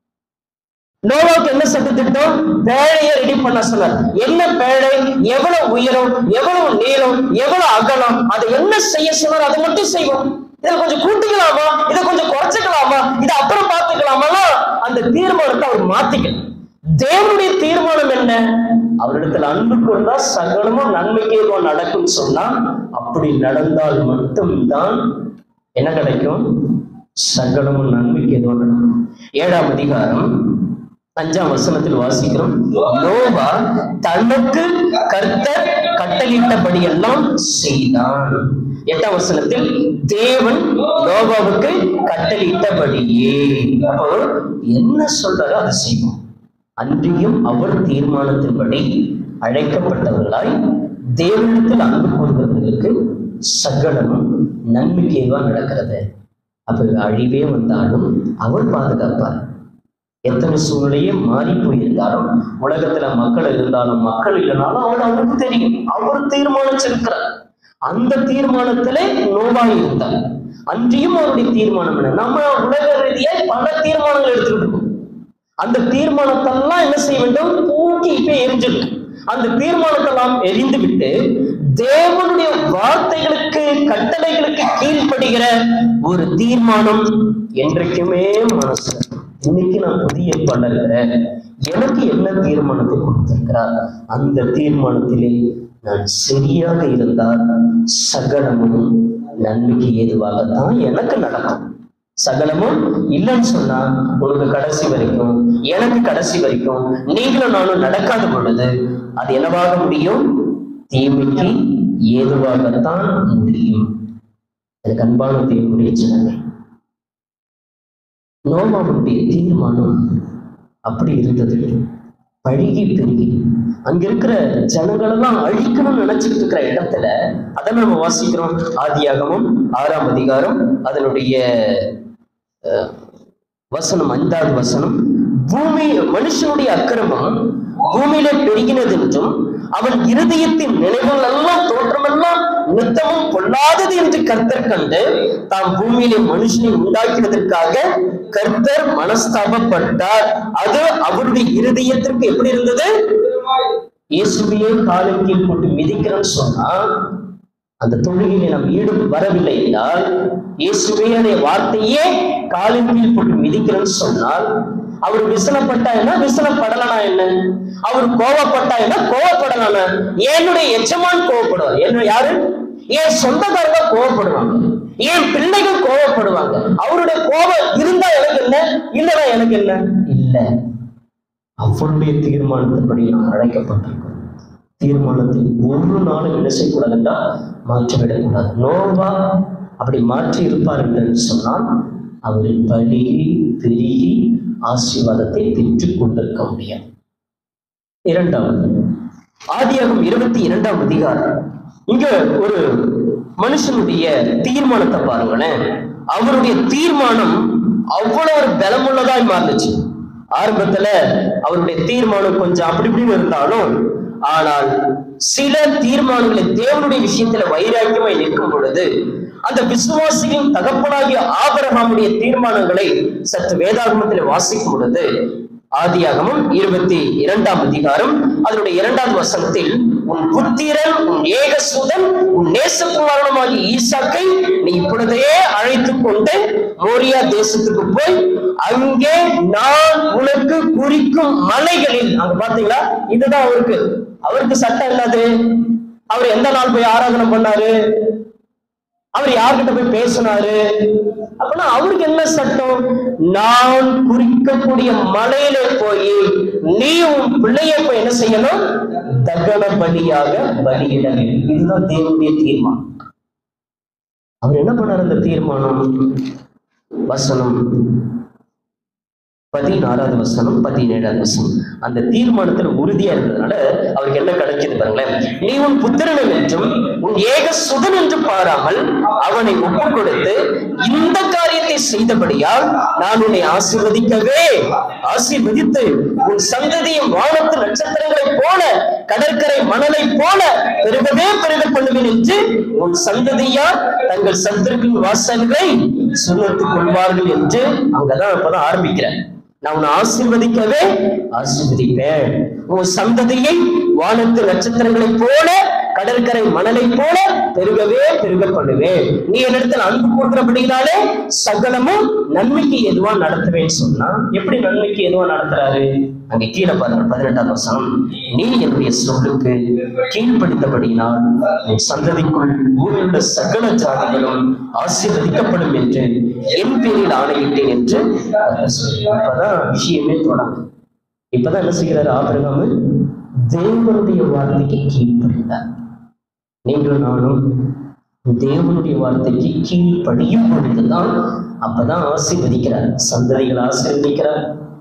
நோவாவுக்கு என்ன சட்ட திட்டம் பேழையை ரெடி பண்ண சொன்னார் என்ன பேழை எவ்வளவு உயரம் எவ்வளவு நீளம் எவ்வளவு அகலம் அதை என்ன செய்ய சொன்னார் அதை மட்டும் செய்வோம் இதை கொஞ்சம் கூட்டிக்கலாமா இதை கொஞ்சம் குறைச்சிக்கலாமா இதை அப்புறம் பார்த்துக்கலாமா அந்த தீர்மானத்தை அவர் மாத்திக்கணும் தேவனுடைய தீர்மானம் என்ன அவரிடத்தில் அன்பு கொண்டா சகலமும் நன்மைக்கு ஏதோ நடக்கும் சொன்னா அப்படி நடந்தால் மட்டும்தான் என்ன கிடைக்கும் சகலமும் நன்மைக்கு ஏதோ நடக்கும் ஏழாம் அதிகாரம் அஞ்சாம் வசனத்தில் வாசிக்கிறோம் நோவா தனக்கு கர்த்தர் கட்டளிட்டபடியெல்லாம் செய்தான் எட்டாம் வசனத்தில் தேவன் நோவாவுக்கு கட்டளிட்டபடியே அப்போ என்ன சொல்றாரோ அதை செய்வோம் அன்றியும் அவர் தீர்மானத்தின்படி அழைக்கப்பட்டவர்களாய் தேவனிடத்தில் அன்பு கூறுபவர்களுக்கு சகலமும் நன்மைக்கு ஏதுவா நடக்கிறது அப்ப அழிவே வந்தாலும் அவர் பாதுகாப்பார் எத்தனை சூழ்நிலையே மாறி போயிருந்தாலும் உலகத்துல மக்கள் இருந்தாலும் மக்கள் இல்லைனாலும் அவர் அவருக்கு தெரியும் அவர் தீர்மானிச்சிருக்கிறார் அந்த தீர்மானத்திலே நோவாய் இருந்தார் அன்றியும் அவருடைய தீர்மானம் என்ன நம்ம உலக ரீதியாய் பல தீர்மானங்கள் எடுத்துக்கிட்டு இருக்கோம் அந்த தீர்மானத்தெல்லாம் என்ன செய்ய வேண்டும் தூக்கி இப்ப எரிஞ்சிடும் அந்த தீர்மானத்தெல்லாம் எரிந்து விட்டு தேவனுடைய வார்த்தைகளுக்கு கட்டளைகளுக்கு கீழ்ப்படுகிற ஒரு தீர்மானம் என்றைக்குமே மனசு இன்னைக்கு நான் புதிய ஏற்பாடுல இருக்கிறேன் எனக்கு என்ன தீர்மானத்தை கொடுத்திருக்கிறார் அந்த தீர்மானத்திலே நான் சரியாக இருந்தால் சகலமும் நன்மைக்கு ஏதுவாகத்தான் எனக்கு நடக்கும் சகலமும் இல்லைன்னு சொன்னா உனக்கு கடைசி வரைக்கும் எனக்கு கடைசி வரைக்கும் நீங்களும் நானும் நடக்காத பொழுது அது என்னவாக முடியும் தீமைக்கு ஏதுவாகத்தான் முடியும் எனக்கு அன்பான தேவனுடைய ஜனமே நோமாவுடைய தீர்மானம் அப்படி இருந்தது பழுகி பெருகி அங்க இருக்கிற ஜனங்களெல்லாம் அழிக்கணும்னு நினைச்சுக்கிட்டு இருக்கிற இடத்துல அதை நம்ம வாசிக்கிறோம் ஆதியாகமும் ஆறாம் அதிகாரம் அதனுடைய அஹ், வசனம் ஐந்தாவது வசனம் பூமி மனுஷனுடைய அக்கிரமம் பூமியில பெருகினது என்றும் அவன் இருதயத்தின் நினைவுகள் எல்லாம் தோற்றமெல்லாம் நித்தமும் பொல்லாதது என்று கர்த்தர் கண்டு தாம் பூமியிலே மனுஷனை உண்டாக்கினதற்காக கர்த்தர் மனஸ்தாபப்பட்டார் அது அவருடைய இருதயத்திற்கு எப்படி இருந்தது இயேசுவையே காலின் கீழ் போட்டு மிதிக்கிறேன்னு சொன்னா அந்த தொழுகையில நாம் ஈடு வரவில்லை என்றால் இயேசுவே அந்த வார்த்தையே காலின் கீழ் போட்டு மிதிக்கிறேன்னு சொன்னால் அவர் விசனப்பட்டா என்ன விசனப்படலனா என்ன அவர் கோவப்பட்டா என்ன கோவப்படலானா என்னுடைய எஜமான் கோவப்படுவார் என்ன யாரு என் சொந்தக்காரங்க கோவப்படுவாங்க என் பிள்ளைகள் கோவப்படுவாங்க அவருடைய கோபம் இருந்தா எனக்கு என்ன இல்லைன்னா எனக்கு என்ன இல்ல அவருடைய தீர்மானத்தின்படி நாம் அழைக்கப்பட்டிருக்கிறோம் தீர்மானத்தை ஒரு நாளும் என்ன செய்யக்கூடாது என்றால் மாற்றிவிடக்கூடாது நோவா அப்படி மாற்றி இருப்பார் என்று சொன்னால் அவர் பலிகி பெருகி ஆசீர்வாதத்தை பெற்றுக் கொண்டிருக்க முடியாது இரண்டாவது ஆதியாகம் இருபத்தி இரண்டாம் அதிகாரம் இங்க ஒரு மனுஷனுடைய தீர்மானத்தை பாருங்களேன் அவருடைய தீர்மானம் அவ்வளவு ஒரு பலமுள்ளதாய் மாறுச்சு ஆரம்பத்துல அவருடைய தீர்மானம் கொஞ்சம் அப்படி இப்படின்னு இருந்தாலும் ஆனால் சில தீர்மானங்களை தேவனுடைய விஷயத்துல வைராக்கியமாய் நிற்கும் பொழுது அந்த விசுவாசியின் தகப்பனாகிய ஆபரகாமுடைய தீர்மானங்களை சற்று வேதாகமத்தில் வாசிக்கும் பொழுது ஆதியாகமம் இருபத்தி இரண்டாம் அதிகாரம் அதனுடைய இரண்டாவது வசனத்தில் உன் புத்திரன் உன் ஏகசுதன் உன் நேசகுமாரனுமாகிய ஈசாக்கை நீ இப்பொழுதே அழைத்துக் கொண்டு மோரியா தேசத்துக்கு போய் அங்கே நான் உனக்கு குறிக்கும் மலைகளில் அங்க பாத்தீங்களா இதுதான் அவருக்கு அவருக்கு சட்டம் என்னது அவர் எந்த நாள் போய் ஆராதனை பண்ணாரு அவர் யார்கிட்ட போய் பேசினாரு அப்படின்னா அவருக்கு என்ன சட்டம் நான் குறிக்கக்கூடிய மலையில போய் நீ உன் பிள்ளைய போய் என்ன செய்யணும் தகன பலியாக பலியிட வேண்டும் இதுதான் தேவனுடைய தீர்மானம் அவர் என்ன பண்ணார் அந்த தீர்மானம் வசனம் பதினாறாவது வசனம் பதினேழாவது வசனம் அந்த தீர்மானத்துல உறுதியா இருந்ததுனால அவருக்கு என்ன கிடைக்குது பாருங்களேன் நீ உன் புத்திரன் என்றும் உன் ஏக சுதன் என்று பாராமல் அவனை ஒப்புக் கொடுத்து இந்த காரியத்தை செய்தபடியால் நான் உன்னை ஆசீர்வதிக்கவே ஆசீர்வதித்து உன் சந்ததியும் வானத்து நட்சத்திரங்களைப் போல கடற்கரை மணலை போல பெருகவே பெருக பண்ணுவேன் என்று உன் சந்ததியார் தங்கள் சந்தர்ப்பின் வாசல்களை சுமத்துக் கொள்வார்கள் என்று அங்கதான் அப்பதான் ஆரம்பிக்கிறேன் நான் உன்னை ஆசீர்வதிக்கவே ஆசீர்வதிப்பேன் உன் சந்ததியை வானத்து நட்சத்திரங்களைப் போல கடற்கரை மணலைப் போல பெருகவே பெருக பண்ணுவேன் நீ என்னிடத்தில் அன்பு கூட்டுறபடினாலே சகலமும் நன்மைக்கு எதுவா நடத்துவேன்னு சொன்னா எப்படி நன்மைக்கு எதுவா நடத்துறாரு அங்க கீழே பாருங்க பதினெட்டாம் வசனம் நீ என்னுடைய சொல்லுக்கு கீழ்ப்படுத்தபடினால் உன் சந்ததிக்குள் பூமியுள்ள சகல ஜாதிகளும் ஆசீர்வதிக்கப்படும் என்று என் பேரில் ஆணையிட்டேன் என்று கர்த்தர் சொல்கிறார். இப்பதான் விஷயமே தொடங்கும் இப்பதான் என்ன செய்கிறார் ஆபிரகாம் தேவனுடைய வார்த்தைக்கு கீழ்ப்படுகிறார் நீங்களும் நானும் தேவனுடைய வார்த்தைக்கு கீழ்ப்படியும் பொழுதுதான் அப்பதான் ஆசீர்வதிக்கிறார் சந்ததிகள் ஆசீர்வதிக்கிறார்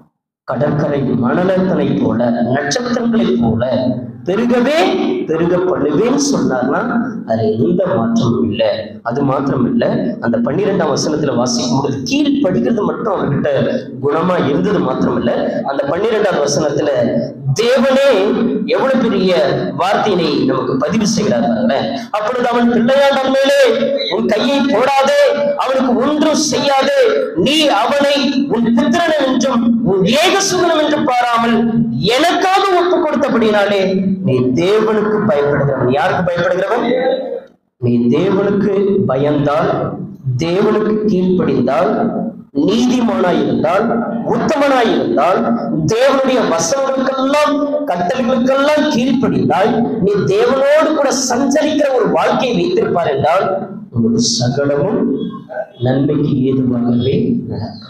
கடற்கரை மணலத்தனை போல நட்சத்திரங்களைப் போல பெருகவே பெருக பண்ணுவேன்னு சொன்னார்னா அதுல எந்த மாற்றமும் இல்லை அது மாத்திரம் இல்லை அந்த பன்னிரெண்டாம் வசனத்துல வாசிக்கும் பொழுது கீழ் படிக்கிறது மட்டும் அவர்கிட்ட குணமா இருந்தது மாத்திரம் இல்ல அந்த பன்னிரெண்டாம் வசனத்துல தேவனே எவ்வளவு பெரிய வார்த்தையினை நமக்கு பதிவு செய்கிறார் பாருங்களேன் அப்பொழுது அவன் பிள்ளையாண்டன் மேலே உன் கையை போடாதே அவனுக்கு ஒன்றும் செய்யாதே நீ அவனை உன் புத்திரன் என்றும் உன் ஏகசுகனம் என்று பாராமல் எனக்காக ஒப்பு கொடுத்தபடினாலே நீ தேவனுக்கு பயப்படுகிறவன் யாருக்கு பயப்படுகிறவன் நீ தேவனுக்கு பயந்தால் தேவனுக்கு கீழ்ப்படிந்தால் நீதிமானாய் இருந்தால் உத்தமனாய் இருந்தால் தேவனுடைய வசனங்களுக்கெல்லாம் கட்டளைகளுக்கெல்லாம் கீழ்ப்படிந்தால் நீ தேவனோடு கூட சஞ்சரிக்கிற ஒரு வாழ்க்கையை வைத்திருப்பார் என்றால் உங்களுக்கு சகலமும் நன்மைக்கு ஏதுவாகவே நடக்கும்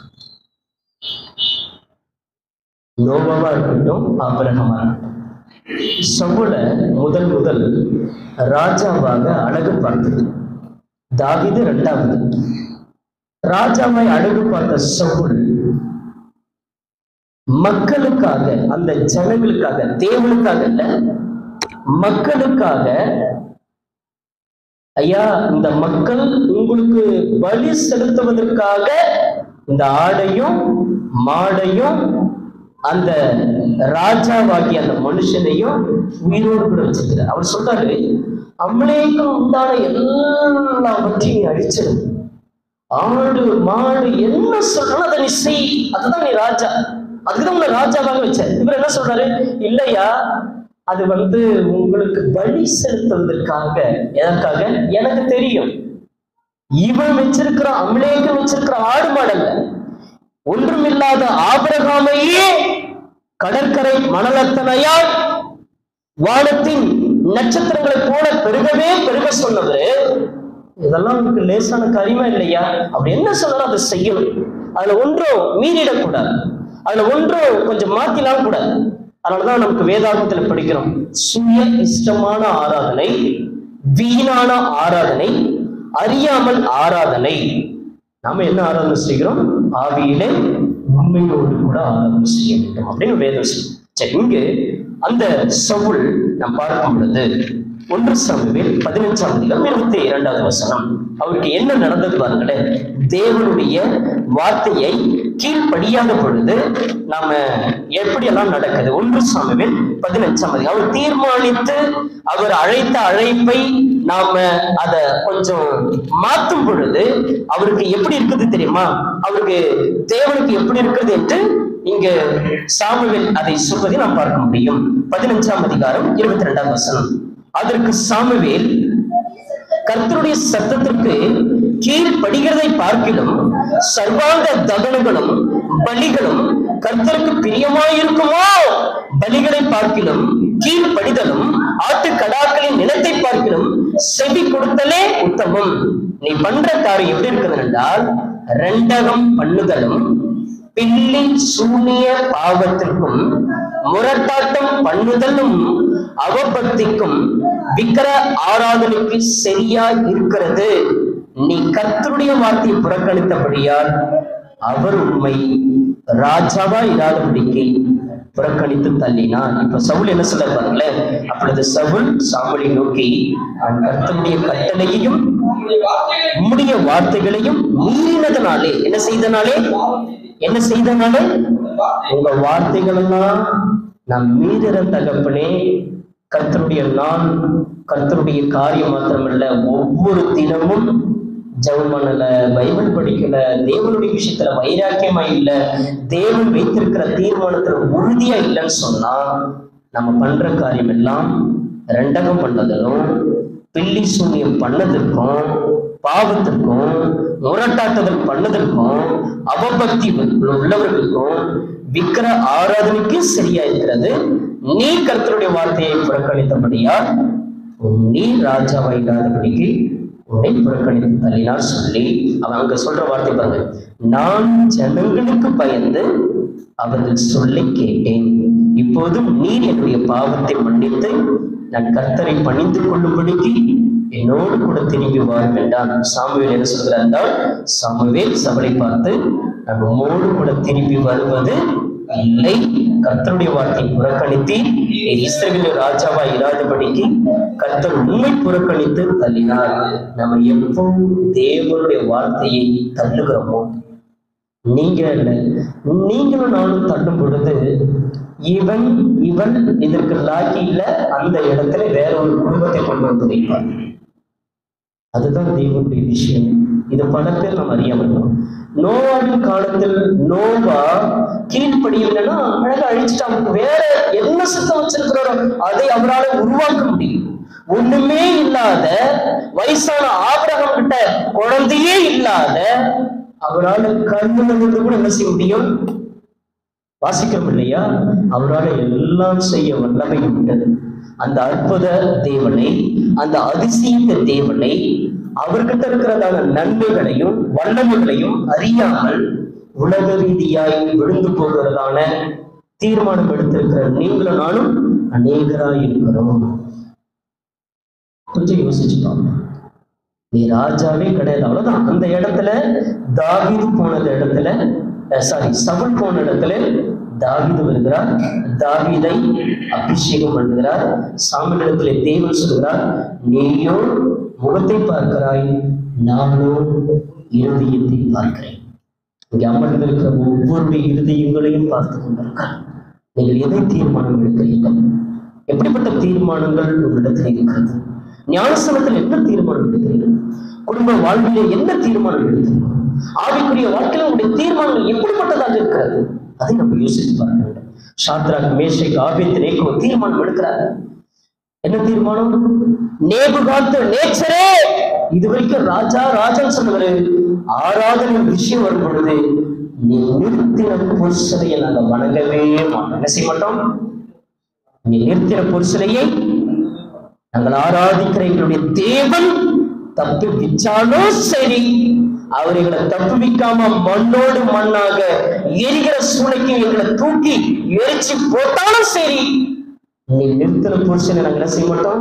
நோவாவா இருக்கட்டும் ஆபிரகமா இருக்கட்டும் சவுல முதல் முதல் ராஜாவாக அழகு பார்த்தது தாவீது இரண்டாவது ராஜாவை அழகு பார்த்த சவுல் மக்களுக்காக அந்த ஜனங்களுக்காக தேவனுக்காக இல்ல மக்களுக்காக ஐயா இந்த மக்கள் உங்களுக்கு பலி செலுத்துவதற்காக இந்த ஆடையும் மாடையும் அந்த ராஜாவாகிய அந்த மனுஷனையும் உயிரோடு கூட வச்சிருக்கிறார் அவர் சொல்றாரு அம்மளேக்கும் உண்டான எல்லாவற்றையும் நீ அழிச்சிரு ஆடு மாடு என்ன சொல்றாலும் அதை நீ செய் அதுதான் நீ ராஜா அதுக்குதான் உன்னை ராஜாவாக வச்ச இவர் என்ன சொல்றாரு இல்லையா அது வந்து உங்களுக்கு பலி செலுத்துவதற்காக எதற்காக எனக்கு தெரியும் இவன் வச்சிருக்கிற அமலேகம் வச்சிருக்கிற ஆடு மாடல்ல ஒன்றுமில்லாத ஆபிரகாமையே கடற்கரை மணலத்தனையால் வானத்தின் நட்சத்திரங்களைப் போல பெருகவே பெருக சொன்னது இதெல்லாம் உங்களுக்கு லேசான காரியமா இல்லையா அப்படி என்ன சொன்னாலும் அதை செய்யணும் அதுல ஒன்றும் மீறிடக்கூடாது அதுல ஒன்றும் கொஞ்சம் மாத்திலாம் கூடாது அதனாலதான் நமக்கு வேதாகத்துல படிக்கிறோம் சுய இஷ்டமான ஆராதனை வீணான ஆராதனை அறியாமல் ஆராதனை நாம என்ன ஆராதனை செய்கிறோம் ஆவியிலே உண்மையோடு கூட ஆராதனை செய்ய வேண்டும் அப்படின்னு வேதம் சொல்லும் சரி இங்கு அந்த சவுல் நாம் பார்க்கும் பொழுது ஒன்று சாமுவேல் பதினஞ்சாம் அதிகம் இருபத்தி இரண்டாவது வசனம் அவருக்கு என்ன நடந்தது பாருங்களேன் தேவனுடைய வார்த்தையை கீழ்ப்படியாத பொழுது நாம எப்படியெல்லாம் நடக்குது ஒன்று சாமுவேல் பதினஞ்சாம் அதிகம் அவர் தீர்மானித்து அவர் அழைத்த அழைப்பை நாம அத கொஞ்சம் மாத்தும் பொழுது அவருக்கு எப்படி இருக்குது தெரியுமா அவருக்கு தேவனுக்கு எப்படி இருக்குது என்று இங்கு சாமுவேல் அதை சொல்வதை நாம் பார்க்க முடியும் பதினஞ்சாம் அதிகாரம் இருபத்தி ரெண்டாம் வசனம் அதற்கு சாமுவேல் கர்த்தருடைய சத்தத்திற்கு கீழ்ப்படுகிறதை பார்க்கிலும் சர்வாங்க தகனங்களும் பலிகளும் கர்த்தருக்கு பிரியமாயிருக்குமோ பலிகளை பார்க்கிலும் கீழ்ப்படிதலும் ஆட்டு கடாக்களின் நிலத்தை பார்க்கிலும் செவி கொடுத்தலே உத்தமம் நீ பண்ற காரியம் எப்படி இருக்குது என்றால் ரெண்டகம் பண்ணுதலும் பில்லி சூனிய பாவத்திற்கும் முரட்டாட்டம் பண்ணுதலும் அவபக்திக்கும் விக்கிர ஆராதனைக்கு சரியா இருக்கிறது நீ கர்த்தருடைய வார்த்தையை புறக்கணித்தபடியால் அவர் உண்மை ராஜாவா இராதபடிக்கு புறக்கணித்து தள்ளினான் இப்ப சவுல் என்ன சொல்ல பாருங்களேன் அப்பொழுது சவுல் சாமுலை நோக்கி அவன் கர்த்தருடைய கட்டளையையும் உம்முடைய வார்த்தைகளை உம்முடைய வார்த்தைகளையும் மீறினதனாலே என்ன செய்தனாலே என்ன செய்தனாலே உங்க வார்த்தைகள் எல்லாம் நான் மீறுற தகப்பனே கர்த்தருடைய நான் கர்த்தருடைய காரியம் மாத்திரமல்ல ஒவ்வொரு தினமும் ஜெபம் பண்ணல பைபிள் படிக்கல தேவனுடைய விஷயத்துல வைராக்கியமா இல்ல தேவன் வைத்திருக்கிற தீர்மானத்துல உறுதியா இல்லைன்னு சொன்னா நம்ம பண்ற காரியம் எல்லாம் ரெண்டகம் பண்ணதிலும் பில்லி சூன்யம் பண்ணதற்கும் பாவத்திற்கும் முரட்டாட்டுதல் பண்ணதற்கும் அவபக்தி உள்ளவர்களுக்கும் விக்கிர ஆராதனைக்கு சரியா இருக்கிறது நீ கர்த்தருடைய வார்த்தையை புறக்கணித்தபடியா நீ ராஜாவா இல்லாதபடிக்கு உன்னை புறக்கணித்து தள்ளினார் சொல்லி அவன் அங்க சொல்ற வார்த்தை பாருங்க நான் ஜனங்களுக்கு பயந்து அவர்கள் சொல்லை கேட்டேன் இப்போதும் நீர் என்னுடைய பாவத்தை மன்னித்து நான் கர்த்தரை பணிந்து கொள்ளும்படிக்கு என்னோடு கூட திரும்பி வாரும் என்றான் சாமுவேல் என்ன சொல்கிறார் என்றால் சாமுவேல் சபலை பார்த்து நான் உம்மோடு கூட திரும்பி வருவது இல்லை கர்த்தருடைய வார்த்தையை புறக்கணித்து இஸ்ரவேல் ராஜாவா இராதபடிக்கு கர்த்தர் உண்மை புறக்கணித்து தள்ளினார் நம்ம எப்போ தேவனுடைய வார்த்தையை தள்ளுகிறோமோ நீங்க இல்ல நீங்களும் நானும் தள்ளும் பொழுது இவன் இவன் இதற்கு லாக்கி இல்ல அந்த இடத்துல வேற ஒரு குடும்பத்தை கொண்டு வந்து வைப்பார் அதுதான் தேவனுடைய விஷயம் இது பல பேர் நம்ம அறியாம இருக்கோம் நோவாவின் காலத்தில் நோவா கீழ்ப்படியலைன்னா அழகா அழிச்சுட்டு அவருக்கு வேற என்ன சுத்தம் வச்சிருக்கிறாரோ அதை அவரால் உருவாக்க முடியும் ஒண்ணுமே இல்லாத வயசான ஆபிரகம் கிட்ட குழந்தையே இல்லாத அவரால் கண்ணுல இருந்து கூட என்ன செய்ய முடியும் வாசிக்கிறோம் இல்லையா அவரால் எல்லாம் செய்ய வல்லமை உண்டு அந்த அற்புத தேவனை அந்த அதிசயித்த தேவனை அவர்கிட்ட இருக்கிறதான நன்மைகளையும் வல்லமைகளையும் அறியாமல் உலக ரீதியாய் விழுந்து போகிறதான தீர்மானம் எடுத்திருக்கிற நீங்களும் நானும் அநேகராய் இருக்கிறோம் கொஞ்சம் யோசிச்சு பாருங்க நீ ராஜாவே கிடையாது அவ்வளவுதான் அந்த இடத்துல தாவீது போனது இடத்துல சாரி சவுல் போன இடத்துல தாவீது வருகிறார் தாவீதை அபிஷேகம் பண்ணுகிறார் சாமியிடத்துல தேவன் சொல்கிறார் நீயோ முகத்தை பார்க்கிறாய் நானோ இருதயத்தை பார்க்கிறேன் இங்கே அமர்ந்திருக்கிற ஒவ்வொருடைய இருதயங்களையும் பார்த்து கொண்டிருக்கிறார் நீங்கள் எதை தீர்மானம் எடுக்கிறீர்கள் எப்படிப்பட்ட தீர்மானங்கள் உங்களிடத்தில் இருக்கிறது ஞானஸ்தானத்தில் என்ன தீர்மானம் எடுக்கிறீர்கள் குடும்ப வாழ்விலே என்ன தீர்மானம் எடுத்திருக்கிறோம் ஆவிக்குரிய வாழ்க்கையில உங்களுடைய தீர்மானங்கள் எப்படிப்பட்டதாக இருக்கிறது அதை நம்ம யோசித்து பார்க்க வேண்டும் ஷாத்ராக் மேஷைக் ஆபேத் நேக்கோ தீர்மானம் எடுக்கிறார் என்ன தீர்மானம் நேபுகாத்து நேச்சரே இது வரைக்கும் ராஜா ராஜான்னு சொன்னவரு ஆராதனை விஷயம் வரும் பொழுது நீ நிறுத்தின புருஷனையை நாங்க வணங்கவே மாட்டோம் என்ன செய்ய மாட்டோம் நீ நிறுத்தின புருஷனையை நாங்கள் ஆராதிக்கிற எங்களுடைய தேவன் தப்பி விச்சாலும் சரி அவர் எங்களை தப்புவிக்காம மண்ணோடு மண்ணாக எரிகிற சூளைக்கு எங்களை தூக்கி எரிச்சு போட்டாலும் சரி நீ நிறுத்தின புருஷனை நாங்கள் என்ன செய்ய மாட்டோம்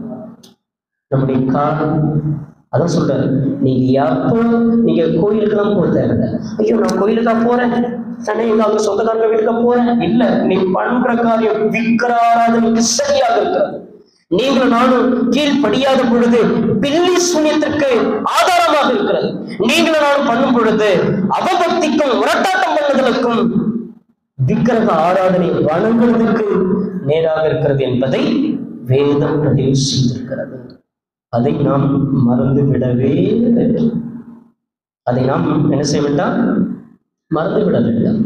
நம்முடைய காலம் அதான் சொல்றாரு நீங்க எப்போ நீங்க கோயிலுக்கெல்லாம் போக தேவையில்ல ஐயோ நான் கோயிலுக்கா போறேன் தானே எங்க அவங்க சொந்தக்காரங்க வீட்டுக்கா போறேன் இல்ல நீ பண்ற காரியம் விக்கிராராதனைக்கு சரியாக இருக்கிறது நீங்களும் நானும் கீழ்ப்படியாத பொழுது பில்லி சூன்யத்திற்கு ஆதாரமாக இருக்கிறது நீங்களும் நானும் பண்ணும் பொழுது அவபக்திக்கும் உரட்டாட்டம் பண்ணுதலுக்கும் விக்கிரக ஆராதனை வணங்குவதற்கு நேராக இருக்கிறது என்பதை வேதம் பதிவு செய்திருக்கிறது அதை நாம் மறந்து விடவே வேண்டும் அதை நாம் என்ன செய்ய வேண்டாம் மறந்து விட வேண்டாம்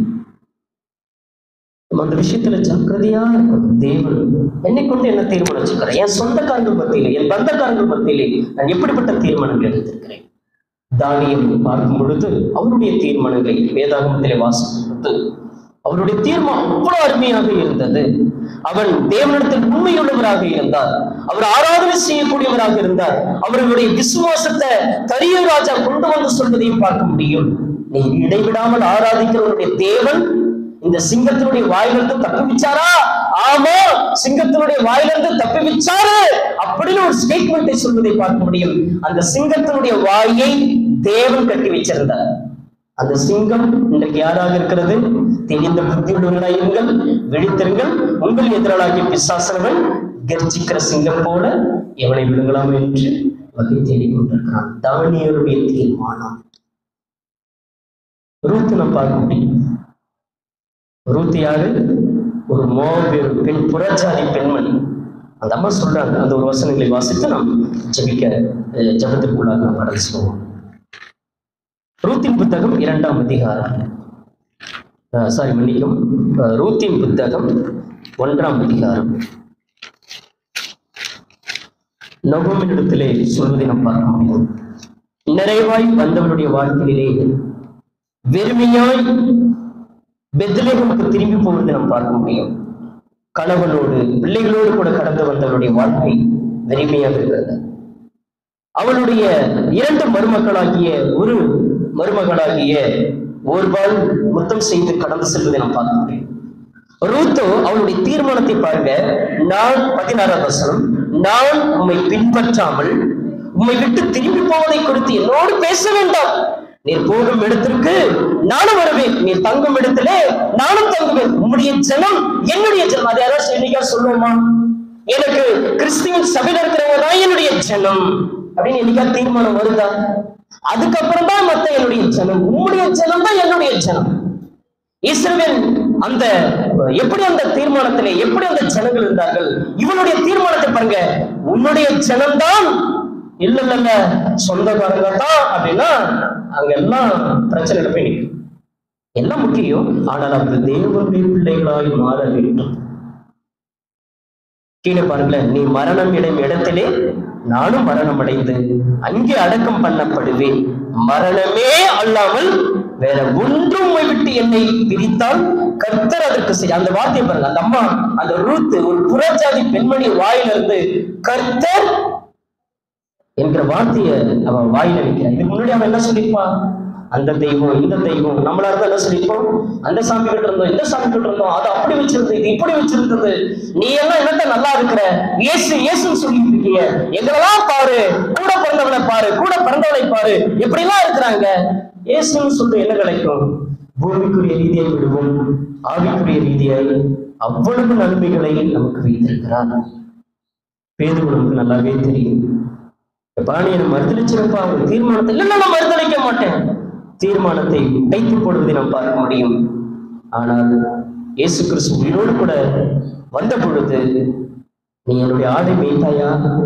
நம்ம அந்த விஷயத்துல ஜாக்கிரதையா இருக்கணும் தேவன் என்னை கொண்டு என்ன தீர்மானம் வச்சுக்கிறேன் என் சொந்தக்காரங்கள் மத்தியிலே என் பந்தக்காரங்கள் மத்தியிலே நான் எப்படிப்பட்ட தீர்மானங்கள் எடுத்திருக்கிறேன் தானியம் பார்க்கும் பொழுது அவருடைய தீர்மானங்களை வேதாகமத்திலே வாசிக்கும் பொழுது அவருடைய தீர்மானம் அவ்வளவு அருமையாக இருந்தது அவன் தேவனிடத்தில் உண்மையுள்ளவராக இருந்தார் அவர் ஆராதனை செய்யக்கூடியவராக இருந்தார் அவர்களுடைய விசுவாசத்தை கரிய ராஜா கொண்டு வந்து சொல்வதையும் பார்க்க முடியும் நீ இடைவிடாமல் ஆராதிக்கிறவருடைய தேவன் இந்த சிங்கத்தினுடைய வாயிலிருந்து தப்புவிச்சாரா ஆமா சிங்கத்தினுடைய வாயிலிருந்து தப்புவிச்சாரு அப்படின்னு ஒரு ஸ்டேட்மெண்ட்டை சொல்வதை பார்க்க முடியும் அந்த சிங்கத்தினுடைய வாயை தேவன் கட்டி வச்சிருந்தார் அந்த சிங்கம் இன்றைக்கு யாராக இருக்கிறது தெளிந்த புத்தியுள்ளவர்களாய் இருங்கள் விழித்திருங்கள் உங்கள் எதிராளாகிய பிசாசனவன் கர்ஜிக்கிற சிங்கம் போல எவனை விழுங்கலாம் என்று வகை தேடிக் கொண்டிருக்கிறான் தானியருடைய தீர்மானம் ரூத்து நம்ம பார்க்க முடியும் ரூத்து யாரு ஒரு மோபெரும் பெண் புறஜாதி பெண்மணி அந்த அம்மா சொல்றாங்க அந்த ஒரு வசனங்களை வாசித்து நாம் ஜெபிக்க அஹ், ஜெபத்திற்குள்ளாக நாம் கடந்து செல்வோம் ரூத்தின் புத்தகம் இரண்டாம் அதிகாரம் சாரி மன்னிக்கும் அஹ், ரூத்தின் புத்தகம் ஒன்றாம் அதிகாரம் நகோமினிடத்திலே சொல்வதை நாம் பார்க்க முடியும் நிறைவாய் வந்தவனுடைய வாழ்க்கையிலே வெறுமையாய் பெத்லேகமுக்கு திரும்பி போவதை நாம் பார்க்க முடியும் கணவனோடு பிள்ளைகளோடு கூட கடந்து வந்தவனுடைய வாழ்க்கை வெறுமையாக இருக்கிறது அவளுடைய இரண்டு மருமக்களாகிய ஒரு மருமகளாகிய ஒருபால் முத்தம் செய்து கடந்து செல்வதை நாம் பார்க்க முடியும் ரூத்தோ அவளுடைய தீர்மானத்தை பாருங்க நான் பதினாறாம் வசனம் நான் உம்மை பின்பற்றாமல் உம்மை விட்டு திரும்பி போவதை குறித்து என்னோடு பேச வேண்டாம் நீர் போகும் இடத்திற்கு நானும் வருவேன் நீர் தங்கும் இடத்திலே நானும் தங்குவேன் உம்முடைய ஜனம் என்னுடைய ஜனம் அதை யாராச்சும் என்னைக்கா சொல்லுவோமா எனக்கு கிறிஸ்துவின் சபையில இருக்கிறவங்க தான் என்னுடைய ஜனம் அப்படின்னு என்னைக்கா தீர்மானம் வருதா அதுக்கப்புறம் தான் மத்த என்னுடைய ஜனம் உம்முடைய ஜனம் தான் என்னுடைய ஜனம் இஸ்ரவேல் அந்த எப்படி அந்த தீர்மானத்திலே எப்படி அந்த ஜனங்கள் இருந்தார்கள் இவனுடைய தீர்மானத்தை பாருங்க உன்னுடைய ஜனம்தான் இல்ல இல்ல இல்ல சொந்தக்காரங்க தான் அப்படின்னா அங்க எல்லாம் பிரச்சனை போய் நிற்கும் எல்லாம் முக்கியம் ஆனால் அவர்கள் தேவனுடைய பிள்ளைகளாய் மாற வேண்டும் கீழே பாருங்களேன் நீ மரணம் இடம் இடத்திலே நானும் மரணம் அடைந்து அங்கே அடக்கம் பண்ணப்படுவேன் மரணமே அல்லாமல் வேற ஒன்றும் உம்மை விட்டு என்னை பிரித்தால் கர்த்தர் அதற்கு செய் அந்த வார்த்தையை பாருங்க அந்த அம்மா அந்த ரூத்து ஒரு புறஜாதி பெண்மணி வாயிலிருந்து கர்த்தர் என்கிற வார்த்தையை அவன் வாயில வைக்கிறான் இதுக்கு முன்னாடி அவன் என்ன சொல்லியிருப்பான் அந்த தெய்வம் இந்த தெய்வம் நம்மளா இருந்தா என்ன சொல்லியிருப்போம் அந்த சாமி கிட்ட இருந்தோம் இந்த சாமி கிட்ட இருந்தோம் அது அப்படி வச்சிருந்தது இது இப்படி வச்சிருந்தது நீ எல்லாம் என்னத்த நல்லா இருக்கிற இயேசு இயேசுன்னு சொல்லிட்டு இருக்கீங்க எங்களெல்லாம் பாரு கூட பிறந்தவனை பாரு கூட பிறந்தவனை பாரு எப்படி எல்லாம் இருக்கிறாங்க இயேசுன்னு சொல்லிட்டு என்ன கிடைக்கும் பூமிக்குரிய ரீதியாய் விடுவோம் ஆவிக்குரிய ரீதியாய் அவ்வளவு நன்மைகளை நமக்கு வைத்திருக்கிறார் பேது நமக்கு நல்லாவே தெரியும் பாணியை மறுதளிச்சிருப்பா அவங்க தீர்மானத்தை இல்லை நான் மறுதளிக்க மாட்டேன் தீர்மானத்தை வைத்து போடுவதை நாம் பார்க்க முடியும் ஆனால் இயேசு கிறிஸ்து உயிரோடு கூட வந்த பொழுது நீ என்னுடைய ஆடை மேய்ப்பாயா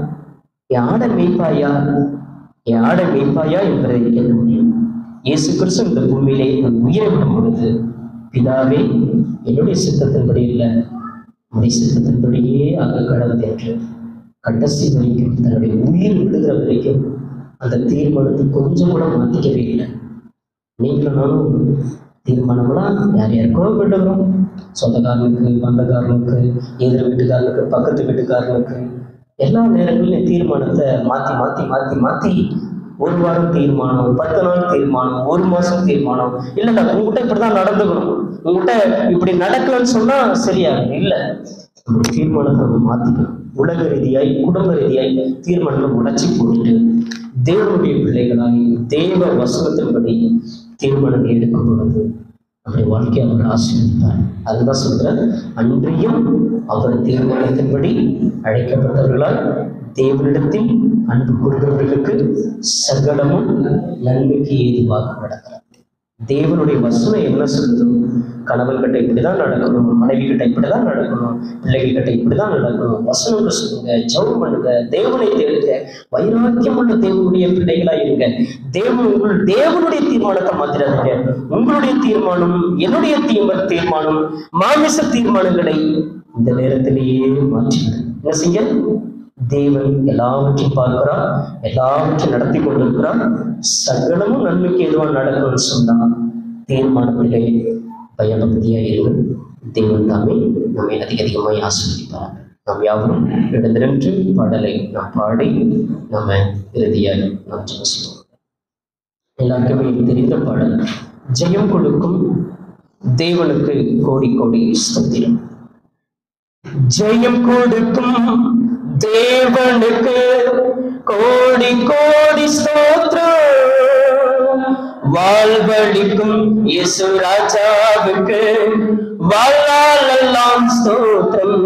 என் ஆடை மேய்ப்பாயா என் ஆடை மேய்ப்பாயா என்பதை கேட்க முடியும் இயேசு கிறிஸ்து இந்த பூமியிலே தன் உயிரை விடும் பொழுது பிதாவே என்னுடைய சித்தத்தின்படி இல்லை உடைய சித்தத்தின்படியே ஆக கடவுள் என்று கடைசி வரைக்கும் தன்னுடைய உயிர் விடுகிற வரைக்கும் அந்த தீர்மானத்தை கொஞ்சம் கூட மாற்றிக்கவே இல்லை நீங்களும் நானும் தீர்மானம்லாம் யார் யாருக்கோ விடுகிறோம் சொந்தக்காரனுக்கு பந்தக்காரனுக்கு எதிர் வீட்டுக்காரனுக்கு பக்கத்து வீட்டுக்காரனுக்கு எல்லா நேரங்களிலும் தீர்மானத்தை மாற்றி மாற்றி மாற்றி மாற்றி ஒரு வாரம் தீர்மானம் பத்து நாள் தீர்மானம் ஒரு மாசம் தீர்மானம் இல்லைடா உங்ககிட்ட இப்படிதான் நடந்துக்கணும் உங்ககிட்ட இப்படி நடக்கலன்னு சொன்னா சரியா இல்லை நம்ம தீர்மானத்தை நம்ம மாத்திக்கணும் உலக ரீதியாய் குடும்ப ரீதியாய் தீர்மானத்தை உடைச்சி போட்டுட்டு தேவனுடைய பிள்ளைகளாய் தேவ வசனத்தின்படி தீர்மானம் எடுக்கும் பொழுது நம்முடைய வாழ்க்கையை அவர் ஆசீர்வதிப்பார் அதுதான் சொல்றேன் அன்றியும் அவர் தீர்மானத்தின்படி அழைக்கப்பட்டவர்களால் தேவனிடத்தில் அன்பு கூறுகிறவர்களுக்கு சகலமும் நன்மைக்கு ஏதுவாக நடக்கிறது தேவனுடைய வசனம் என்ன சொல்லுதோ கணவன் கிட்ட இப்படிதான் நடக்கணும் மனைவி கிட்ட இப்படிதான் நடக்கணும் பிள்ளைகள் கிட்ட இப்படிதான் நடக்கணும் வசனங்கள் சொல்லுங்க ஜெபம் பண்ணுங்க தேவனை தேடுங்க வைராக்கியம் உள்ள தேவனுடைய பிள்ளைகளா இருங்க தேவன் உங்கள் தேவனுடைய தீர்மானத்தை மாத்திராதீங்க உங்களுடைய தீர்மானம் என்னுடைய தீர்ம தீர்மானம் மாமிச தீர்மானங்களை இந்த நேரத்திலேயே மாற்றிவிடு என்ன செய்ய தேவன் எல்லாவற்றையும் பார்க்கிறார் எல்லாவற்றையும் நடத்தி கொண்டிருக்கிறார் சகலமும் நன்மைக்கு எதுவாக நடக்கும்னு சொன்னா தீர்மானத்திலே பயபக்தியா இருங்கள் தேவன் தாமே நம்மை அதிக அதிகமாய் ஆசீர்வதிப்பார் நாம் யாவரும் எழுந்திரன்று பாடலை நாம் பாடி நம்ம இறுதியாக நாம் ஜெபம் செய்வோம் எல்லாருக்குமே தெரிந்த பாடல் ஜெயம் கொடுக்கும் தேவனுக்கு கோடி கோடி ஸ்தோத்திரம் ஜெயம் கொடுக்கும் தேவனுக்கு கோடி கோடி ஸ்தோத்திரம் வாழ்வழிக்கும் இயேசு ராஜாவுக்கு வாழ்நாளெல்லாம் ஸ்தோத்திரம்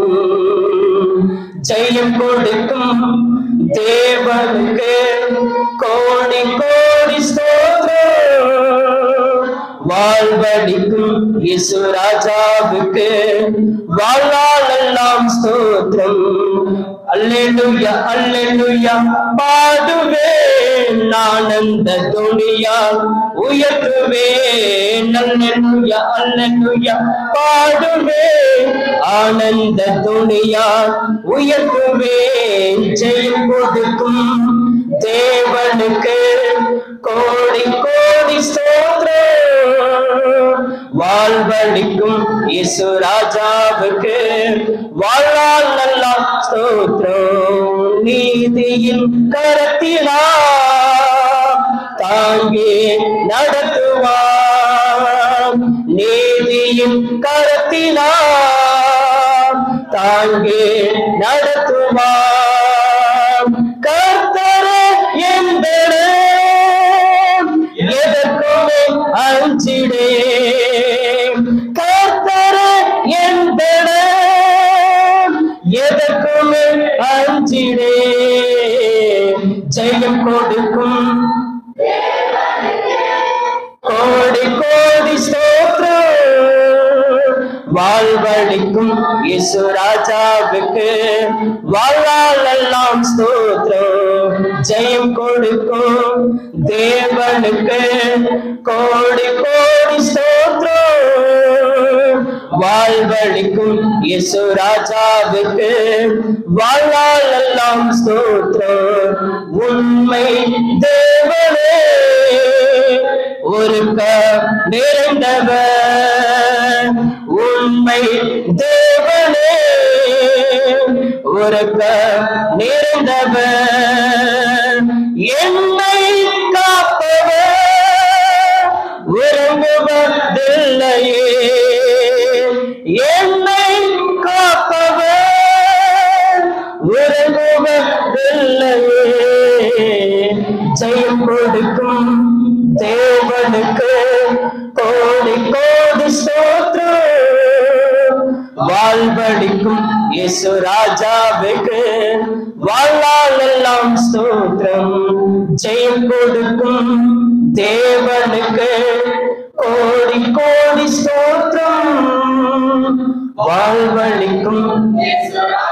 ஜெயம் கொடுக்கும் தேவனுக்கு கோடி கோடி ஸ்தோத்திரம் வாழ்வழிக்கும் இயேசு ராஜாவுக்கு வாழ்நாளெல்லாம் ஸ்தோத்திரம் அல்லேலூயா அல்லேலூயா பாடுவேன் ஆனந்த துணியால் உயர்த்துவேன் அல்லேலூயா அல்லேலூயா பாடுவேன் ஆனந்த துணியால் உயர்த்துவேன் ஜெயம் கொடுக்கும் தேவனுக்கு கோடி கோடி ஸ்தோத்திரம் வாழ்வழிக்கும் இயேசு ராஜாவுக்கு வாழ்நாள் நல்லா ஸ்தோத்திரம் நீதியின் கரத்தினா தாங்கி நடத்துவார் நீதியின் கரத்தினா தாங்கி நடத்துவார் கர்த்தரே என்பது எதற்குமே அஞ்சிடே கர்த்தரே என்பது எதற்குமே அஞ்சிடே ஜெயம் கொடுக்கும் கோடி கோடி ஸ்தோத்திரம் வாழ்வழிக்கும் இயேசு ராஜாவுக்கு வாழ்நாளெல்லாம் ஸ்தோத்திரம் ஜெயம் கொடுக்கும் தேவனுக்கு கோடி கோடி ஸ்தோத்திரம் வாழ்வழிக்கும் இயேசு ராஜாவுக்கு வாழ்நாளெல்லாம் ஸ்தோத்திரம் உண்மை தேவனே ஒருக்க நிறைந்தவர் உண்மை தேவனே ஒருக்க நிறைந்தவர் என்னை காப்பவர் உறங்குவதில்லையே என்னை காப்பவர் உறங்குவதில்லையே ஜெயம் கொடுக்கும் தேவனுக்கு கோடி கோடி ஸ்தோத்திரம் வாழ்வழிக்கும் இயேசு ராஜாவுக்கு வாழ்நாளெல்லாம் ஸ்தோத்திரம் ஜெயம் கொடுக்கும் தேவனுக்கு கோடி கோடி ஸ்தோத்திரம் வாழ்வழிக்கும் இயேசு